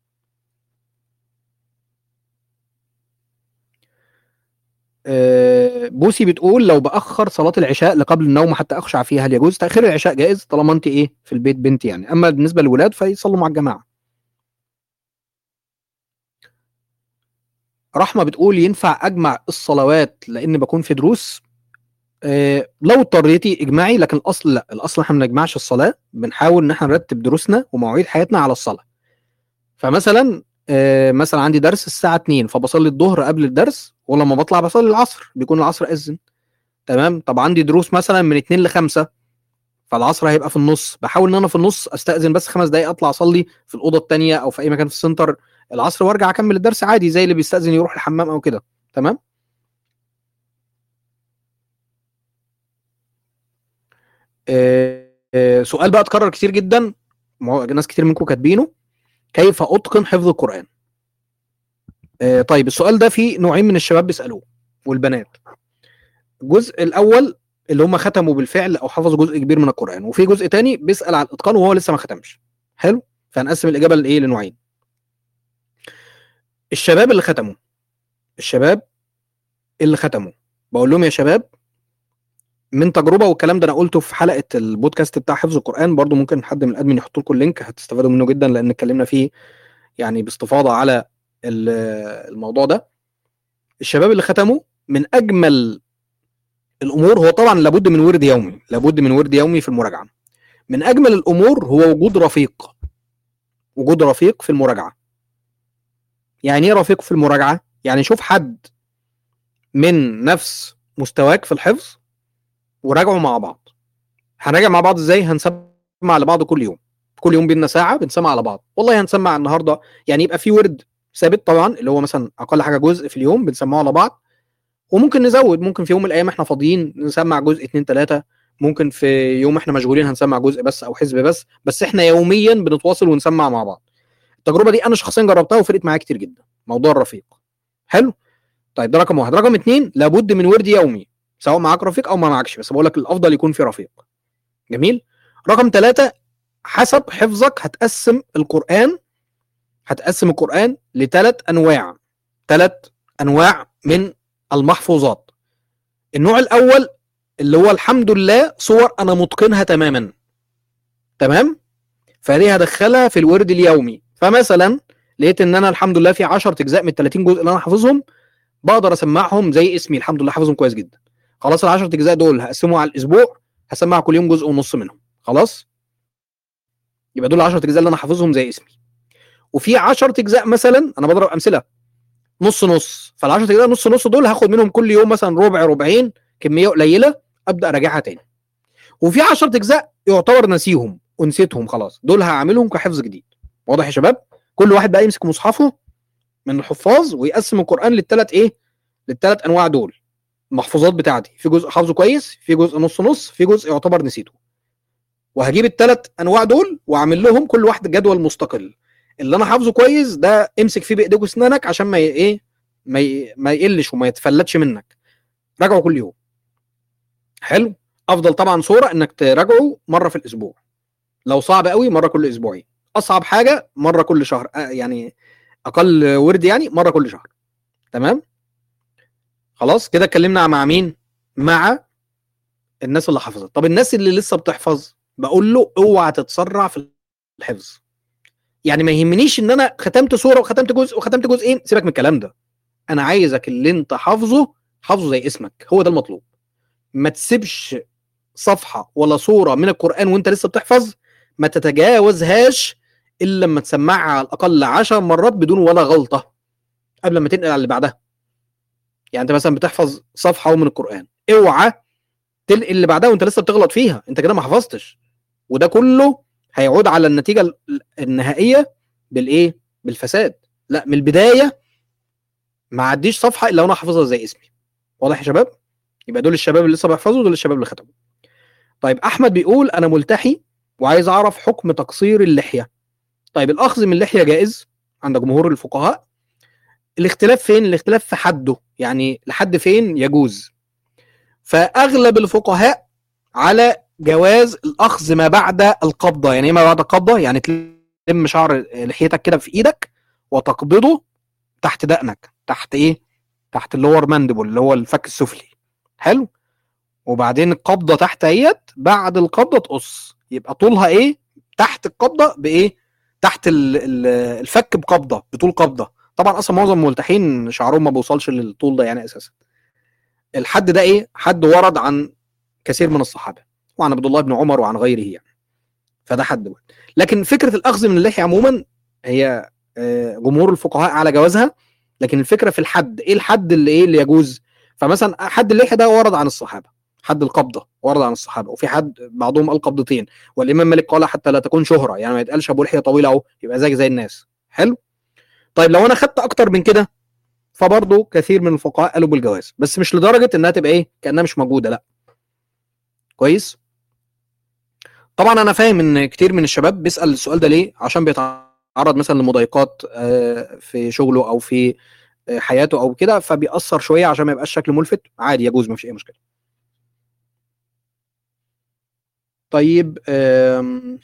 [SPEAKER 1] آه، بوسي بتقول لو باخر صلاه العشاء لقبل النوم حتى اخشع فيها هل يجوز تاخير العشاء جائز طالما انت ايه في البيت بنت يعني اما بالنسبه للولاد فيصلوا مع الجماعه رحمه بتقول ينفع اجمع الصلوات لان بكون في دروس آه، لو اضطريتي اجمعي لكن الاصل لا الاصل احنا ما بنجمعش الصلاه بنحاول ان احنا نرتب دروسنا ومواعيد حياتنا على الصلاه فمثلا آه، مثلا عندي درس الساعه 2 فبصلي الظهر قبل الدرس ولما بطلع بصلي العصر بيكون العصر اذن تمام طب عندي دروس مثلا من 2 ل 5 فالعصر هيبقى في النص بحاول ان انا في النص استاذن بس خمس دقائق اطلع اصلي في الاوضه الثانيه او في اي مكان في السنتر العصر وارجع اكمل الدرس عادي زي اللي بيستاذن يروح الحمام او كده تمام آه، آه، سؤال بقى اتكرر كتير جدا ما هو ناس كتير منكم كاتبينه كيف اتقن حفظ القران آه، طيب السؤال ده في نوعين من الشباب بيسالوه والبنات الجزء الاول اللي هم ختموا بالفعل او حفظوا جزء كبير من القران وفي جزء تاني بيسال على الاتقان وهو لسه ما ختمش حلو فهنقسم الاجابه لايه لنوعين الشباب اللي ختموا الشباب اللي ختموا بقول لهم يا شباب من تجربه والكلام ده انا قلته في حلقه البودكاست بتاع حفظ القران برضو ممكن حد من الادمن يحط لكم اللينك هتستفادوا منه جدا لان اتكلمنا فيه يعني باستفاضه على ال- الموضوع ده الشباب اللي ختموا من اجمل الامور هو طبعا لابد من ورد يومي لابد من ورد يومي في المراجعه من اجمل الامور هو وجود رفيق وجود رفيق في المراجعه يعني ايه رفيق في المراجعه يعني شوف حد من نفس مستواك في الحفظ وراجعوا مع بعض هنراجع مع بعض ازاي هنسمع لبعض كل يوم كل يوم بينا ساعه بنسمع على بعض والله هنسمع النهارده يعني يبقى في ورد ثابت طبعا اللي هو مثلا اقل حاجه جزء في اليوم بنسمعه على بعض وممكن نزود ممكن في يوم من الايام احنا فاضيين نسمع جزء اتنين تلاته ممكن في يوم احنا مشغولين هنسمع جزء بس او حزب بس بس احنا يوميا بنتواصل ونسمع مع بعض التجربه دي انا شخصيا جربتها وفرقت معايا كتير جدا موضوع الرفيق حلو طيب ده رقم واحد رقم اتنين لابد من ورد يومي سواء معاك رفيق او ما معكش بس بقول لك الافضل يكون في رفيق جميل رقم ثلاثة حسب حفظك هتقسم القرآن هتقسم القرآن لثلاث أنواع ثلاث أنواع من المحفوظات النوع الأول اللي هو الحمد لله صور انا متقنها تماما تمام فدي هدخلها في الورد اليومي فمثلا لقيت ان انا الحمد لله في 10 اجزاء من ال 30 جزء اللي انا حافظهم بقدر اسمعهم زي اسمي الحمد لله حافظهم كويس جدا خلاص ال 10 اجزاء دول هقسمهم على الاسبوع هسمع كل يوم جزء ونص منهم خلاص يبقى دول 10 اجزاء اللي انا حافظهم زي اسمي وفي 10 اجزاء مثلا انا بضرب امثله نص نص فال 10 اجزاء نص نص دول هاخد منهم كل يوم مثلا ربع ربعين كميه قليله ابدا اراجعها تاني وفي 10 اجزاء يعتبر نسيهم ونسيتهم خلاص دول هعملهم كحفظ جديد واضح يا شباب كل واحد بقى يمسك مصحفه من الحفاظ ويقسم القران للثلاث ايه للثلاث انواع دول المحفوظات بتاعتي في جزء حافظه كويس في جزء نص نص في جزء يعتبر نسيته وهجيب الثلاث انواع دول واعمل لهم كل واحد جدول مستقل اللي انا حافظه كويس ده امسك فيه بايديك واسنانك عشان ما ي- ايه ما ي- ما يقلش وما يتفلتش منك راجعه كل يوم حلو افضل طبعا صوره انك تراجعه مره في الاسبوع لو صعب قوي مره كل اسبوعين اصعب حاجه مره كل شهر آه، يعني اقل ورد يعني مره كل شهر تمام خلاص كده اتكلمنا مع مين مع الناس اللي حفظت طب الناس اللي لسه بتحفظ بقول له اوعى تتسرع في الحفظ يعني ما يهمنيش ان انا ختمت سوره وختمت جزء وختمت جزئين سيبك من الكلام ده انا عايزك اللي انت حافظه حافظه زي اسمك هو ده المطلوب ما تسيبش صفحه ولا سوره من القران وانت لسه بتحفظ ما تتجاوزهاش الا لما تسمعها على الاقل 10 مرات بدون ولا غلطه قبل ما تنقل على اللي بعدها يعني انت مثلا بتحفظ صفحه من القران اوعى تنقل اللي بعدها وانت لسه بتغلط فيها انت كده ما حفظتش وده كله هيعود على النتيجه ال- النهائيه بالايه بالفساد لا من البدايه ما عديش صفحه الا وانا حافظها زي اسمي واضح يا شباب يبقى دول الشباب اللي لسه بيحفظوا دول الشباب اللي ختموا طيب احمد بيقول انا ملتحي وعايز اعرف حكم تقصير اللحيه طيب الاخذ من اللحيه جائز عند جمهور الفقهاء الاختلاف فين الاختلاف في حده يعني لحد فين يجوز فاغلب الفقهاء على جواز الاخذ ما بعد القبضه يعني ايه ما بعد القبضه يعني تلم شعر لحيتك كده في ايدك وتقبضه تحت دقنك تحت ايه تحت اللور ماندبل اللي هو الفك السفلي حلو وبعدين القبضه تحت اهيت بعد القبضه تقص يبقى طولها ايه تحت القبضه بايه تحت ال- ال- الفك بقبضه بطول قبضه طبعا اصلا معظم الملتحين شعرهم ما بيوصلش للطول ده يعني اساسا الحد ده ايه حد ورد عن كثير من الصحابه وعن عبد الله بن عمر وعن غيره يعني فده حد واحد. لكن فكره الاخذ من اللحيه عموما هي آه، جمهور الفقهاء على جوازها لكن الفكره في الحد ايه الحد اللي ايه اللي يجوز فمثلا حد اللحيه ده ورد عن الصحابه حد القبضه ورد عن الصحابه وفي حد بعضهم قال قبضتين والامام مالك قال حتى لا تكون شهره يعني ما يتقالش ابو لحيه طويله اهو يبقى زيك زي الناس حلو طيب لو انا خدت اكتر من كده فبرضه كثير من الفقهاء قالوا بالجواز بس مش لدرجه انها تبقى ايه كانها مش موجوده لا كويس طبعا انا فاهم ان كتير من الشباب بيسال السؤال ده ليه عشان بيتعرض مثلا لمضايقات آه، في شغله او في آه، حياته او كده فبيأثر شويه عشان ما يبقاش شكله ملفت عادي يجوز ما فيش اي مشكله طيب آم،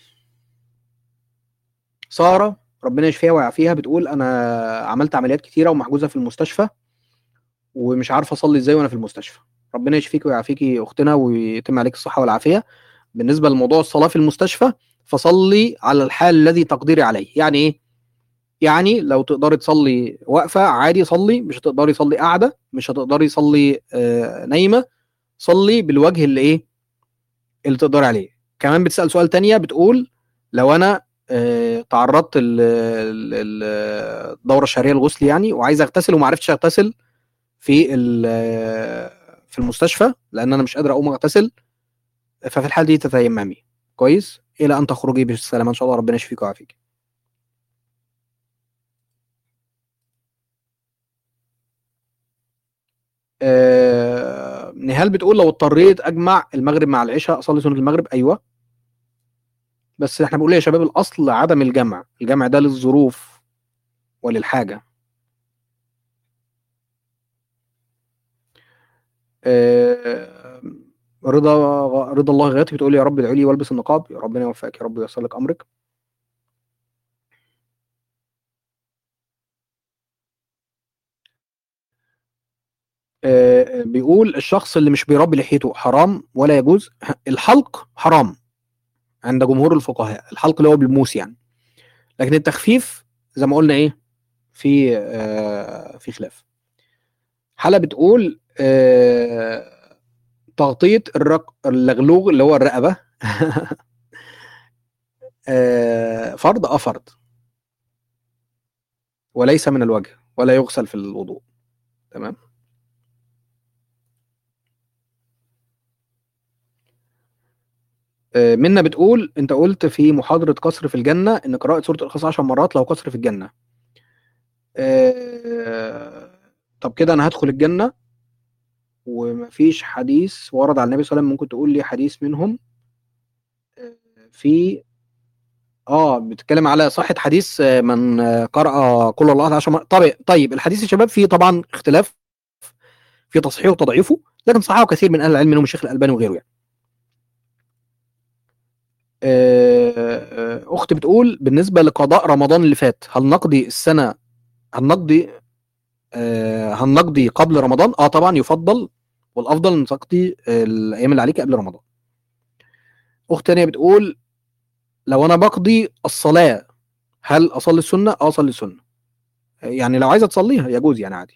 [SPEAKER 1] ساره ربنا يشفيها ويعافيها بتقول انا عملت عمليات كتيره ومحجوزه في المستشفى ومش عارفه اصلي ازاي وانا في المستشفى ربنا يشفيك ويعافيكي يا اختنا ويتم عليك الصحه والعافيه بالنسبه لموضوع الصلاه في المستشفى فصلي على الحال الذي تقدري عليه يعني ايه يعني لو تقدري تصلي واقفه عادي صلي مش هتقدري تصلي قاعده مش هتقدري تصلي آه نايمه صلي بالوجه اللي ايه اللي تقدري عليه كمان بتسال سؤال تانية بتقول لو انا آه تعرضت ال- ال- ال- الدوره الشهريه الغسل يعني وعايز اغتسل وما عرفتش اغتسل في ال- في المستشفى لان انا مش قادر اقوم اغتسل ففي الحال دي تتيممي كويس الى ان تخرجي بالسلامه ان شاء الله ربنا يشفيك ويعافيك آه، نهال بتقول لو اضطريت اجمع المغرب مع العشاء اصلي سنه المغرب ايوه بس احنا بنقول يا شباب الاصل عدم الجمع الجمع ده للظروف وللحاجه آه، رضا رضا الله غياتي بتقول يا رب ادعي لي والبس النقاب يا ربنا يوفقك يا رب وييسر لك امرك آه، بيقول الشخص اللي مش بيربي لحيته حرام ولا يجوز الحلق حرام عند جمهور الفقهاء الحلق اللي هو بالموس يعني لكن التخفيف زي ما قلنا ايه في آه، في خلاف حالة بتقول آه، تغطية الرق... اللغلوغ اللي هو الرقبة آه، فرض اه فرض وليس من الوجه ولا يغسل في الوضوء تمام آه، منا بتقول انت قلت في محاضرة قصر في الجنة ان قراءة سورة الإخلاص 10 مرات لو قصر في الجنة آه، طب كده انا هدخل الجنة ومفيش حديث ورد على النبي صلى الله عليه وسلم ممكن تقول لي حديث منهم آه، في اه بتتكلم على صحة حديث آه، من آه، قرأ كل الله أحد عشر مرة طيب طيب الحديث يا شباب فيه طبعا اختلاف في تصحيحه وتضعيفه لكن صححه كثير من اهل العلم منهم الشيخ الألباني وغيره يعني. آه، آه، اختي بتقول بالنسبة لقضاء رمضان اللي فات هل نقضي السنة هل نقضي آه، هل نقضي قبل رمضان اه طبعا يفضل والافضل ان تقضي آه، الايام اللي عليك قبل رمضان اخت تانية بتقول لو انا بقضي الصلاة هل اصلي السنة اه اصلي السنة يعني لو عايزة تصليها يجوز يعني عادي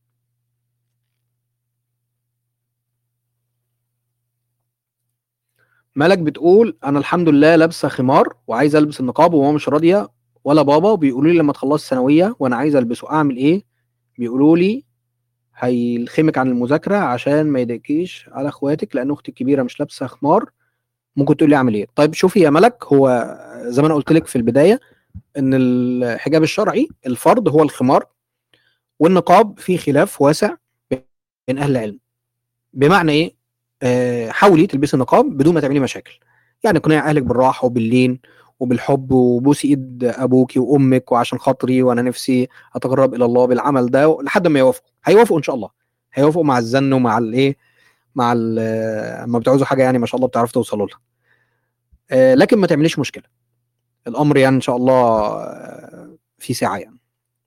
[SPEAKER 1] ملك بتقول انا الحمد لله لابسه خمار وعايزه البس النقاب وماما مش راضيه ولا بابا وبيقولوا لي لما تخلصي الثانويه وانا عايزه البسه اعمل ايه بيقولوا لي هيلخمك عن المذاكره عشان ما يضايقكيش على اخواتك لان اختي الكبيره مش لابسه خمار ممكن تقول لي اعمل ايه طيب شوفي يا ملك هو زي ما انا قلت لك في البدايه ان الحجاب الشرعي الفرض هو الخمار والنقاب فيه خلاف واسع بين اهل العلم بمعنى ايه آه، حاولي تلبسي النقاب بدون ما تعملي مشاكل يعني اقنعي اهلك بالراحه وباللين وبالحب وبوسي ايد ابوكي وامك وعشان خاطري وانا نفسي اتقرب الى الله بالعمل ده لحد ما يوافقوا هيوافقوا ان شاء الله هيوافقوا مع الزن ومع الايه مع ال- آه، اما بتعوزوا حاجه يعني ما شاء الله بتعرفوا توصلوا لها آه، لكن ما تعمليش مشكله الامر يعني ان شاء الله آه، في سعه يعني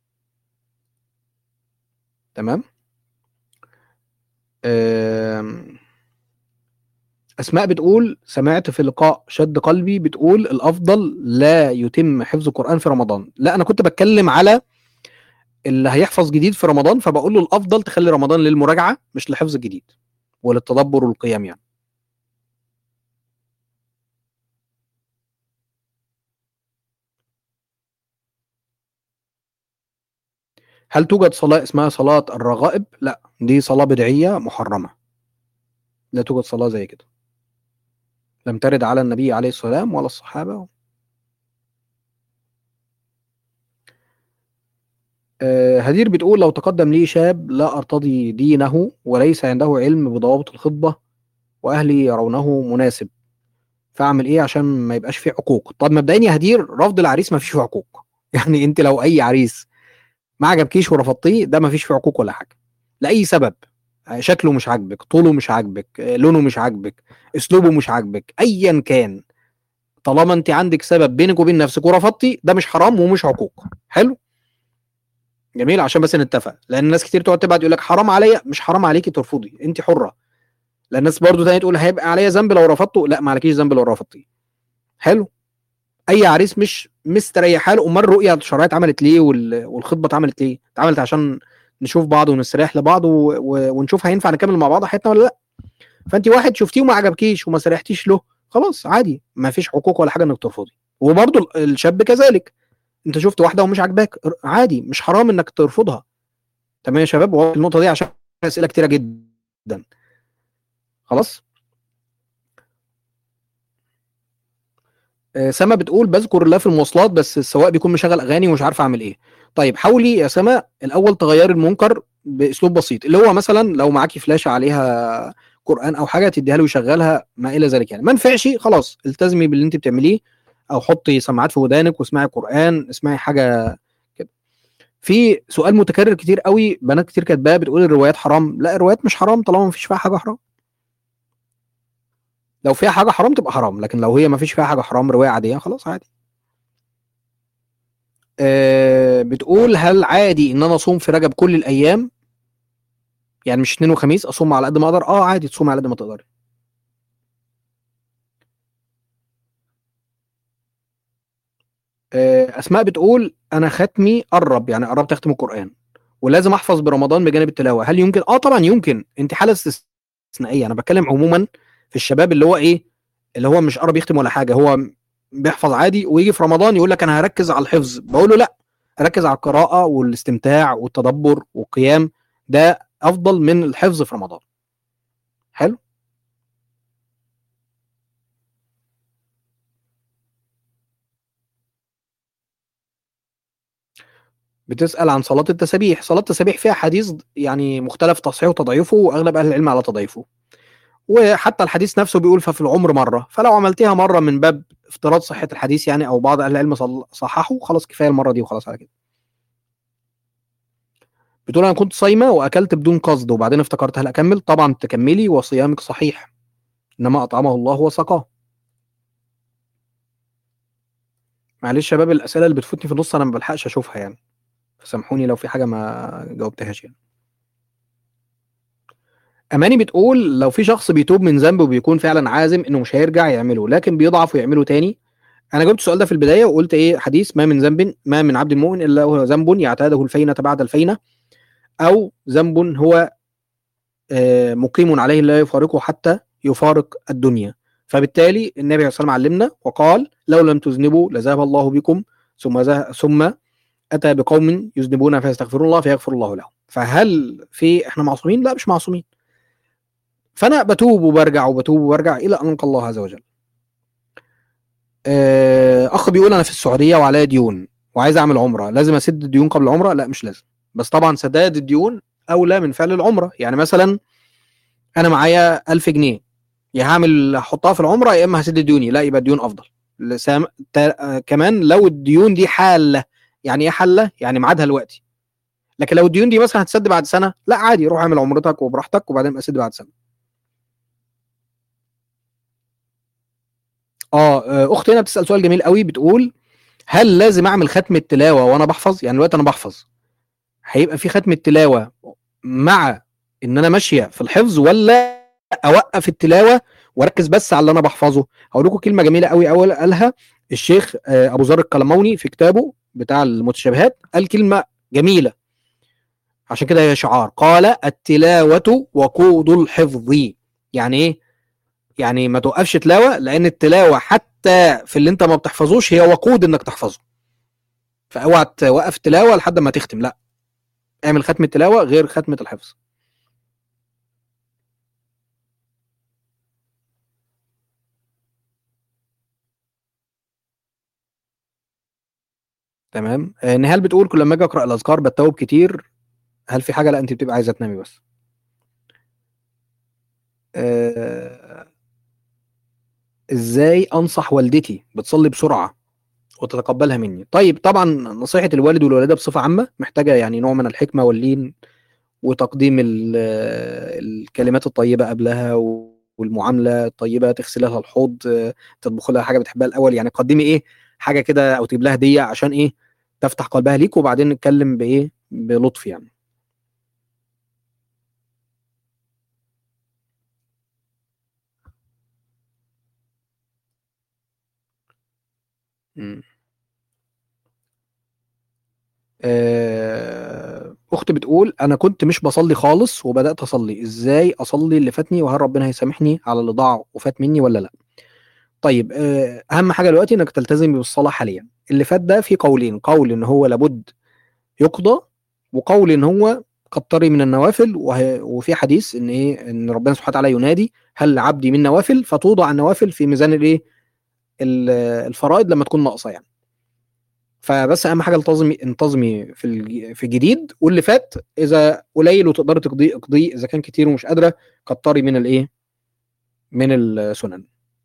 [SPEAKER 1] تمام آم، اسماء بتقول سمعت في لقاء شد قلبي بتقول الافضل لا يتم حفظ القران في رمضان لا انا كنت بتكلم على اللي هيحفظ جديد في رمضان فبقول له الافضل تخلي رمضان للمراجعه مش لحفظ الجديد وللتدبر والقيام يعني هل توجد صلاه اسمها صلاه الرغائب لا دي صلاه بدعيه محرمه لا توجد صلاه زي كده لم ترد على النبي عليه الصلاه والسلام ولا الصحابه آه، هدير بتقول لو تقدم لي شاب لا أرتضي دينه وليس عنده علم بضوابط الخطبة وأهلي يرونه مناسب فأعمل إيه عشان ما يبقاش فيه عقوق طب مبدئيا يا هدير رفض العريس ما فيش فيه عقوق يعني أنت لو أي عريس ما عجبكيش ورفضتيه ده ما فيش فيه عقوق ولا حاجة لأي سبب آه، شكله مش عاجبك طوله مش عاجبك آه، لونه مش عاجبك اسلوبه مش عاجبك ايا كان طالما انت عندك سبب بينك وبين نفسك ورفضتي ده مش حرام ومش عقوق حلو جميل عشان بس نتفق لان ناس كتير تقعد تبعت يقول لك حرام عليا مش حرام عليكي ترفضي انت حره لان الناس برضو تاني تقول هيبقى عليا ذنب لو رفضته لا ما عليكيش ذنب لو رفضتي حلو اي عريس مش مستريح حاله امال الرؤيه الشرعيه اتعملت ليه وال- والخطبه اتعملت ليه اتعملت عشان نشوف بعض ونستريح لبعض و... و... ونشوف هينفع نكمل مع بعض حياتنا ولا لا فانت واحد شفتيه وما عجبكيش وما سرحتيش له خلاص عادي ما فيش حقوق ولا حاجه انك ترفضي وبرضو ال- الشاب كذلك انت شفت واحده ومش عاجباك ر- عادي مش حرام انك ترفضها تمام يا شباب وهو النقطه دي عشان اسئله كتيره جدا خلاص آه، سما بتقول بذكر الله في المواصلات بس السواق بيكون مشغل اغاني ومش عارف اعمل ايه طيب حاولي يا سما الاول تغيري المنكر باسلوب بسيط اللي هو مثلا لو معاكي فلاشه عليها قران او حاجه تديها له يشغلها ما الى ذلك يعني ما نفعش خلاص التزمي باللي انت بتعمليه او حطي سماعات في ودانك واسمعي قران اسمعي حاجه كده في سؤال متكرر كتير قوي بنات كتير كاتباه بتقول الروايات حرام لا الروايات مش حرام طالما ما فيش فيها حاجه حرام لو فيها حاجه حرام تبقى حرام لكن لو هي ما فيش فيها حاجه حرام روايه عاديه خلاص عادي آه بتقول هل عادي ان انا اصوم في رجب كل الايام يعني مش اثنين وخميس اصوم على قد ما اقدر اه عادي تصوم على قد ما تقدر آه، اسماء بتقول انا ختمي قرب يعني قربت اختم القران ولازم احفظ برمضان بجانب التلاوه هل يمكن اه طبعا يمكن انت حاله استثنائيه انا بتكلم عموما في الشباب اللي هو ايه اللي هو مش قرب يختم ولا حاجه هو بيحفظ عادي ويجي في رمضان يقول لك انا هركز على الحفظ بقول له لا ركز على القراءه والاستمتاع والتدبر والقيام ده افضل من الحفظ في رمضان حلو بتسأل عن صلاة التسابيح صلاة التسابيح فيها حديث يعني مختلف تصحيحه وتضعيفه وأغلب أهل العلم على تضعيفه وحتى الحديث نفسه بيقول ففي العمر مرة فلو عملتها مرة من باب افتراض صحة الحديث يعني أو بعض أهل العلم صححوا خلاص كفاية المرة دي وخلاص على كده بتقول أنا كنت صايمة وأكلت بدون قصد وبعدين افتكرت هل أكمل طبعا تكملي وصيامك صحيح إنما أطعمه الله وسقاه معلش يا شباب الأسئلة اللي بتفوتني في النص أنا ما بلحقش أشوفها يعني فسامحوني لو في حاجة ما جاوبتهاش يعني اماني بتقول لو في شخص بيتوب من ذنب وبيكون فعلا عازم انه مش هيرجع يعمله لكن بيضعف ويعمله تاني انا جاوبت السؤال ده في البدايه وقلت ايه حديث ما من ذنب ما من عبد المؤمن الا هو ذنب يعتاده الفينه بعد الفينه او ذنب هو مقيم عليه لا يفارقه حتى يفارق الدنيا فبالتالي النبي صلى الله عليه وسلم علمنا وقال لو لم تذنبوا لذهب الله بكم ثم ثم اتى بقوم يذنبون فيستغفرون الله فيغفر الله لهم فهل في احنا معصومين لا مش معصومين فانا بتوب وبرجع وبتوب وبرجع الى ان القى الله عز وجل اخ بيقول انا في السعوديه وعليا ديون وعايز اعمل عمره لازم اسد الديون قبل العمره لا مش لازم بس طبعا سداد الديون اولى من فعل العمره يعني مثلا انا معايا 1000 جنيه يا هعمل احطها في العمره يا اما هسد ديوني لا يبقى الديون افضل لسام... تا... كمان لو الديون دي حاله يعني ايه حاله يعني ميعادها دلوقتي لكن لو الديون دي مثلا هتسد بعد سنه لا عادي روح اعمل عمرتك وبراحتك وبعدين اسد بعد سنه اه اختي هنا بتسال سؤال جميل قوي بتقول هل لازم اعمل ختم التلاوه وانا بحفظ يعني دلوقتي انا بحفظ هيبقى في ختم التلاوه مع ان انا ماشيه في الحفظ ولا اوقف التلاوه واركز بس على اللي انا بحفظه هقول لكم كلمه جميله قوي اول قالها الشيخ ابو ذر القلموني في كتابه بتاع المتشابهات قال كلمه جميله عشان كده هي شعار قال التلاوه وقود الحفظ يعني ايه يعني ما توقفش تلاوه لان التلاوه حتى في اللي انت ما بتحفظوش هي وقود انك تحفظه فاوعى توقف التلاوه لحد ما تختم لا اعمل ختم التلاوه غير ختمه الحفظ تمام نهال بتقول كل ما اجي اقرا الاذكار بتوب كتير هل في حاجه لا انت بتبقى عايزه تنامي بس أه... ازاي انصح والدتي بتصلي بسرعه وتتقبلها مني طيب طبعا نصيحه الوالد والوالده بصفه عامه محتاجه يعني نوع من الحكمه واللين وتقديم الكلمات الطيبه قبلها والمعامله الطيبه تغسل لها الحوض تطبخ لها حاجه بتحبها الاول يعني قدمي ايه حاجه كده او تجيب لها هديه عشان ايه تفتح قلبها ليك وبعدين نتكلم بايه بلطف يعني اختي بتقول انا كنت مش بصلي خالص وبدات اصلي ازاي اصلي اللي فاتني وهل ربنا هيسامحني على اللي ضاع وفات مني ولا لا طيب اهم حاجه دلوقتي انك تلتزم بالصلاه حاليا اللي فات ده في قولين قول ان هو لابد يقضى وقول ان هو قد من النوافل وفي حديث ان ايه ان ربنا سبحانه وتعالى ينادي هل عبدي من نوافل فتوضع النوافل في ميزان الايه الفرائض لما تكون ناقصه يعني فبس اهم حاجه التزمي انتظمي في في الجديد واللي فات اذا قليل وتقدري تقضيه اقضيه اذا كان كتير ومش قادره كتري من الايه من السنن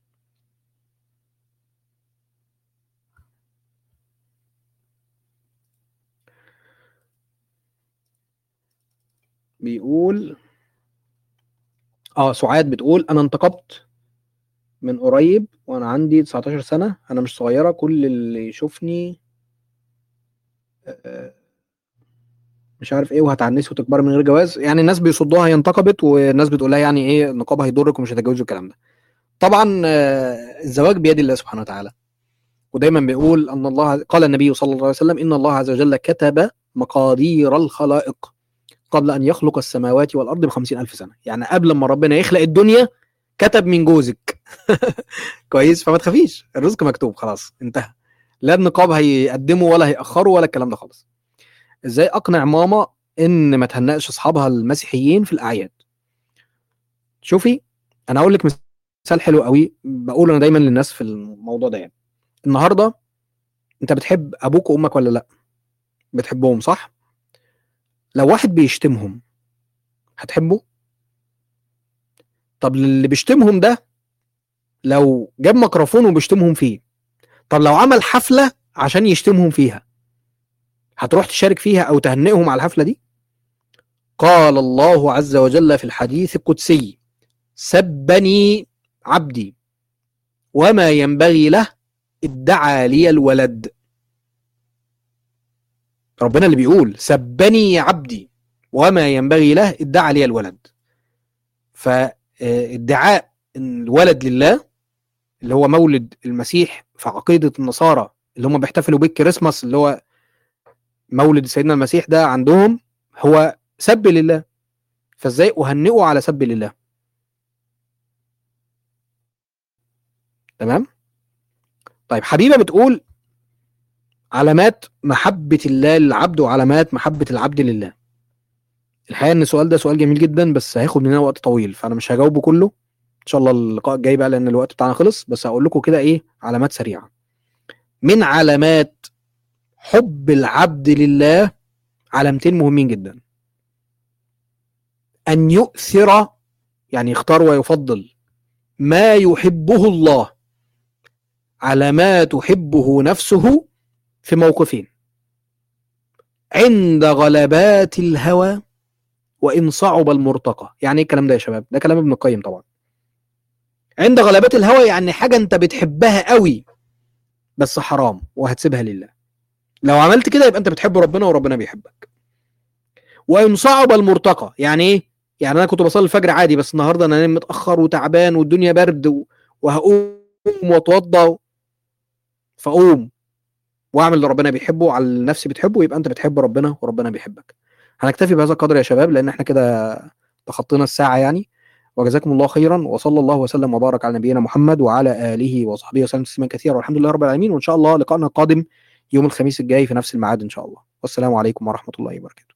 [SPEAKER 1] بيقول اه سعاد بتقول انا انتقبت من قريب وانا عندي 19 سنه انا مش صغيره كل اللي يشوفني مش عارف ايه وهتعنسي وتكبري من غير جواز يعني الناس بيصدوها هي انتقبت والناس بتقول لها يعني ايه النقاب هيضرك ومش هتتجوزوا الكلام ده طبعا آه، الزواج بيد الله سبحانه وتعالى ودايما بيقول ان الله قال النبي صلى الله عليه وسلم ان الله عز وجل كتب مقادير الخلائق قبل ان يخلق السماوات والارض بخمسين الف سنه يعني قبل ما ربنا يخلق الدنيا كتب من جوزك كويس فما تخافيش الرزق مكتوب خلاص انتهى لا النقاب هيقدمه ولا هيأخره ولا الكلام ده خالص ازاي اقنع ماما ان ما تهنئش اصحابها المسيحيين في الاعياد شوفي انا اقول لك مثال حلو قوي بقول انا دايما للناس في الموضوع ده يعني النهارده انت بتحب ابوك وامك ولا لا بتحبهم صح لو واحد بيشتمهم هتحبه طب اللي بيشتمهم ده لو جاب ميكروفون وبيشتمهم فيه طب لو عمل حفله عشان يشتمهم فيها هتروح تشارك فيها او تهنئهم على الحفله دي قال الله عز وجل في الحديث القدسي سبني عبدي وما ينبغي له ادعى لي الولد ربنا اللي بيقول سبني عبدي وما ينبغي له ادعى لي الولد فادعاء الولد لله اللي هو مولد المسيح في عقيدة النصارى اللي هم بيحتفلوا بالكريسماس اللي هو مولد سيدنا المسيح ده عندهم هو سب لله فازاي اهنئه على سب لله تمام طيب حبيبه بتقول علامات محبه الله للعبد وعلامات محبه العبد لله الحقيقه ان السؤال ده سؤال جميل جدا بس هياخد مننا وقت طويل فانا مش هجاوبه كله ان شاء الله اللقاء الجاي بقى لان الوقت بتاعنا خلص بس هقول لكم كده ايه علامات سريعه من علامات حب العبد لله علامتين مهمين جدا ان يؤثر يعني يختار ويفضل ما يحبه الله على ما تحبه نفسه في موقفين عند غلبات الهوى وان صعب المرتقى يعني ايه الكلام ده يا شباب ده كلام ابن القيم طبعا عند غلبات الهوى يعني حاجه انت بتحبها قوي بس حرام وهتسيبها لله لو عملت كده يبقى انت بتحب ربنا وربنا بيحبك وان صعب المرتقى يعني ايه يعني انا كنت بصلي الفجر عادي بس النهارده انا نايم متاخر وتعبان والدنيا برد و- وهقوم واتوضى فاقوم واعمل اللي ربنا بيحبه على اللي نفسي بتحبه يبقى انت بتحب ربنا وربنا بيحبك هنكتفي بهذا القدر يا شباب لان احنا كده تخطينا الساعه يعني وجزاكم الله خيرا وصلى الله وسلم وبارك على نبينا محمد وعلى اله وصحبه وسلم تسليما كثيرا والحمد لله رب العالمين وان شاء الله لقائنا القادم يوم الخميس الجاي في نفس الميعاد ان شاء الله والسلام عليكم ورحمه الله وبركاته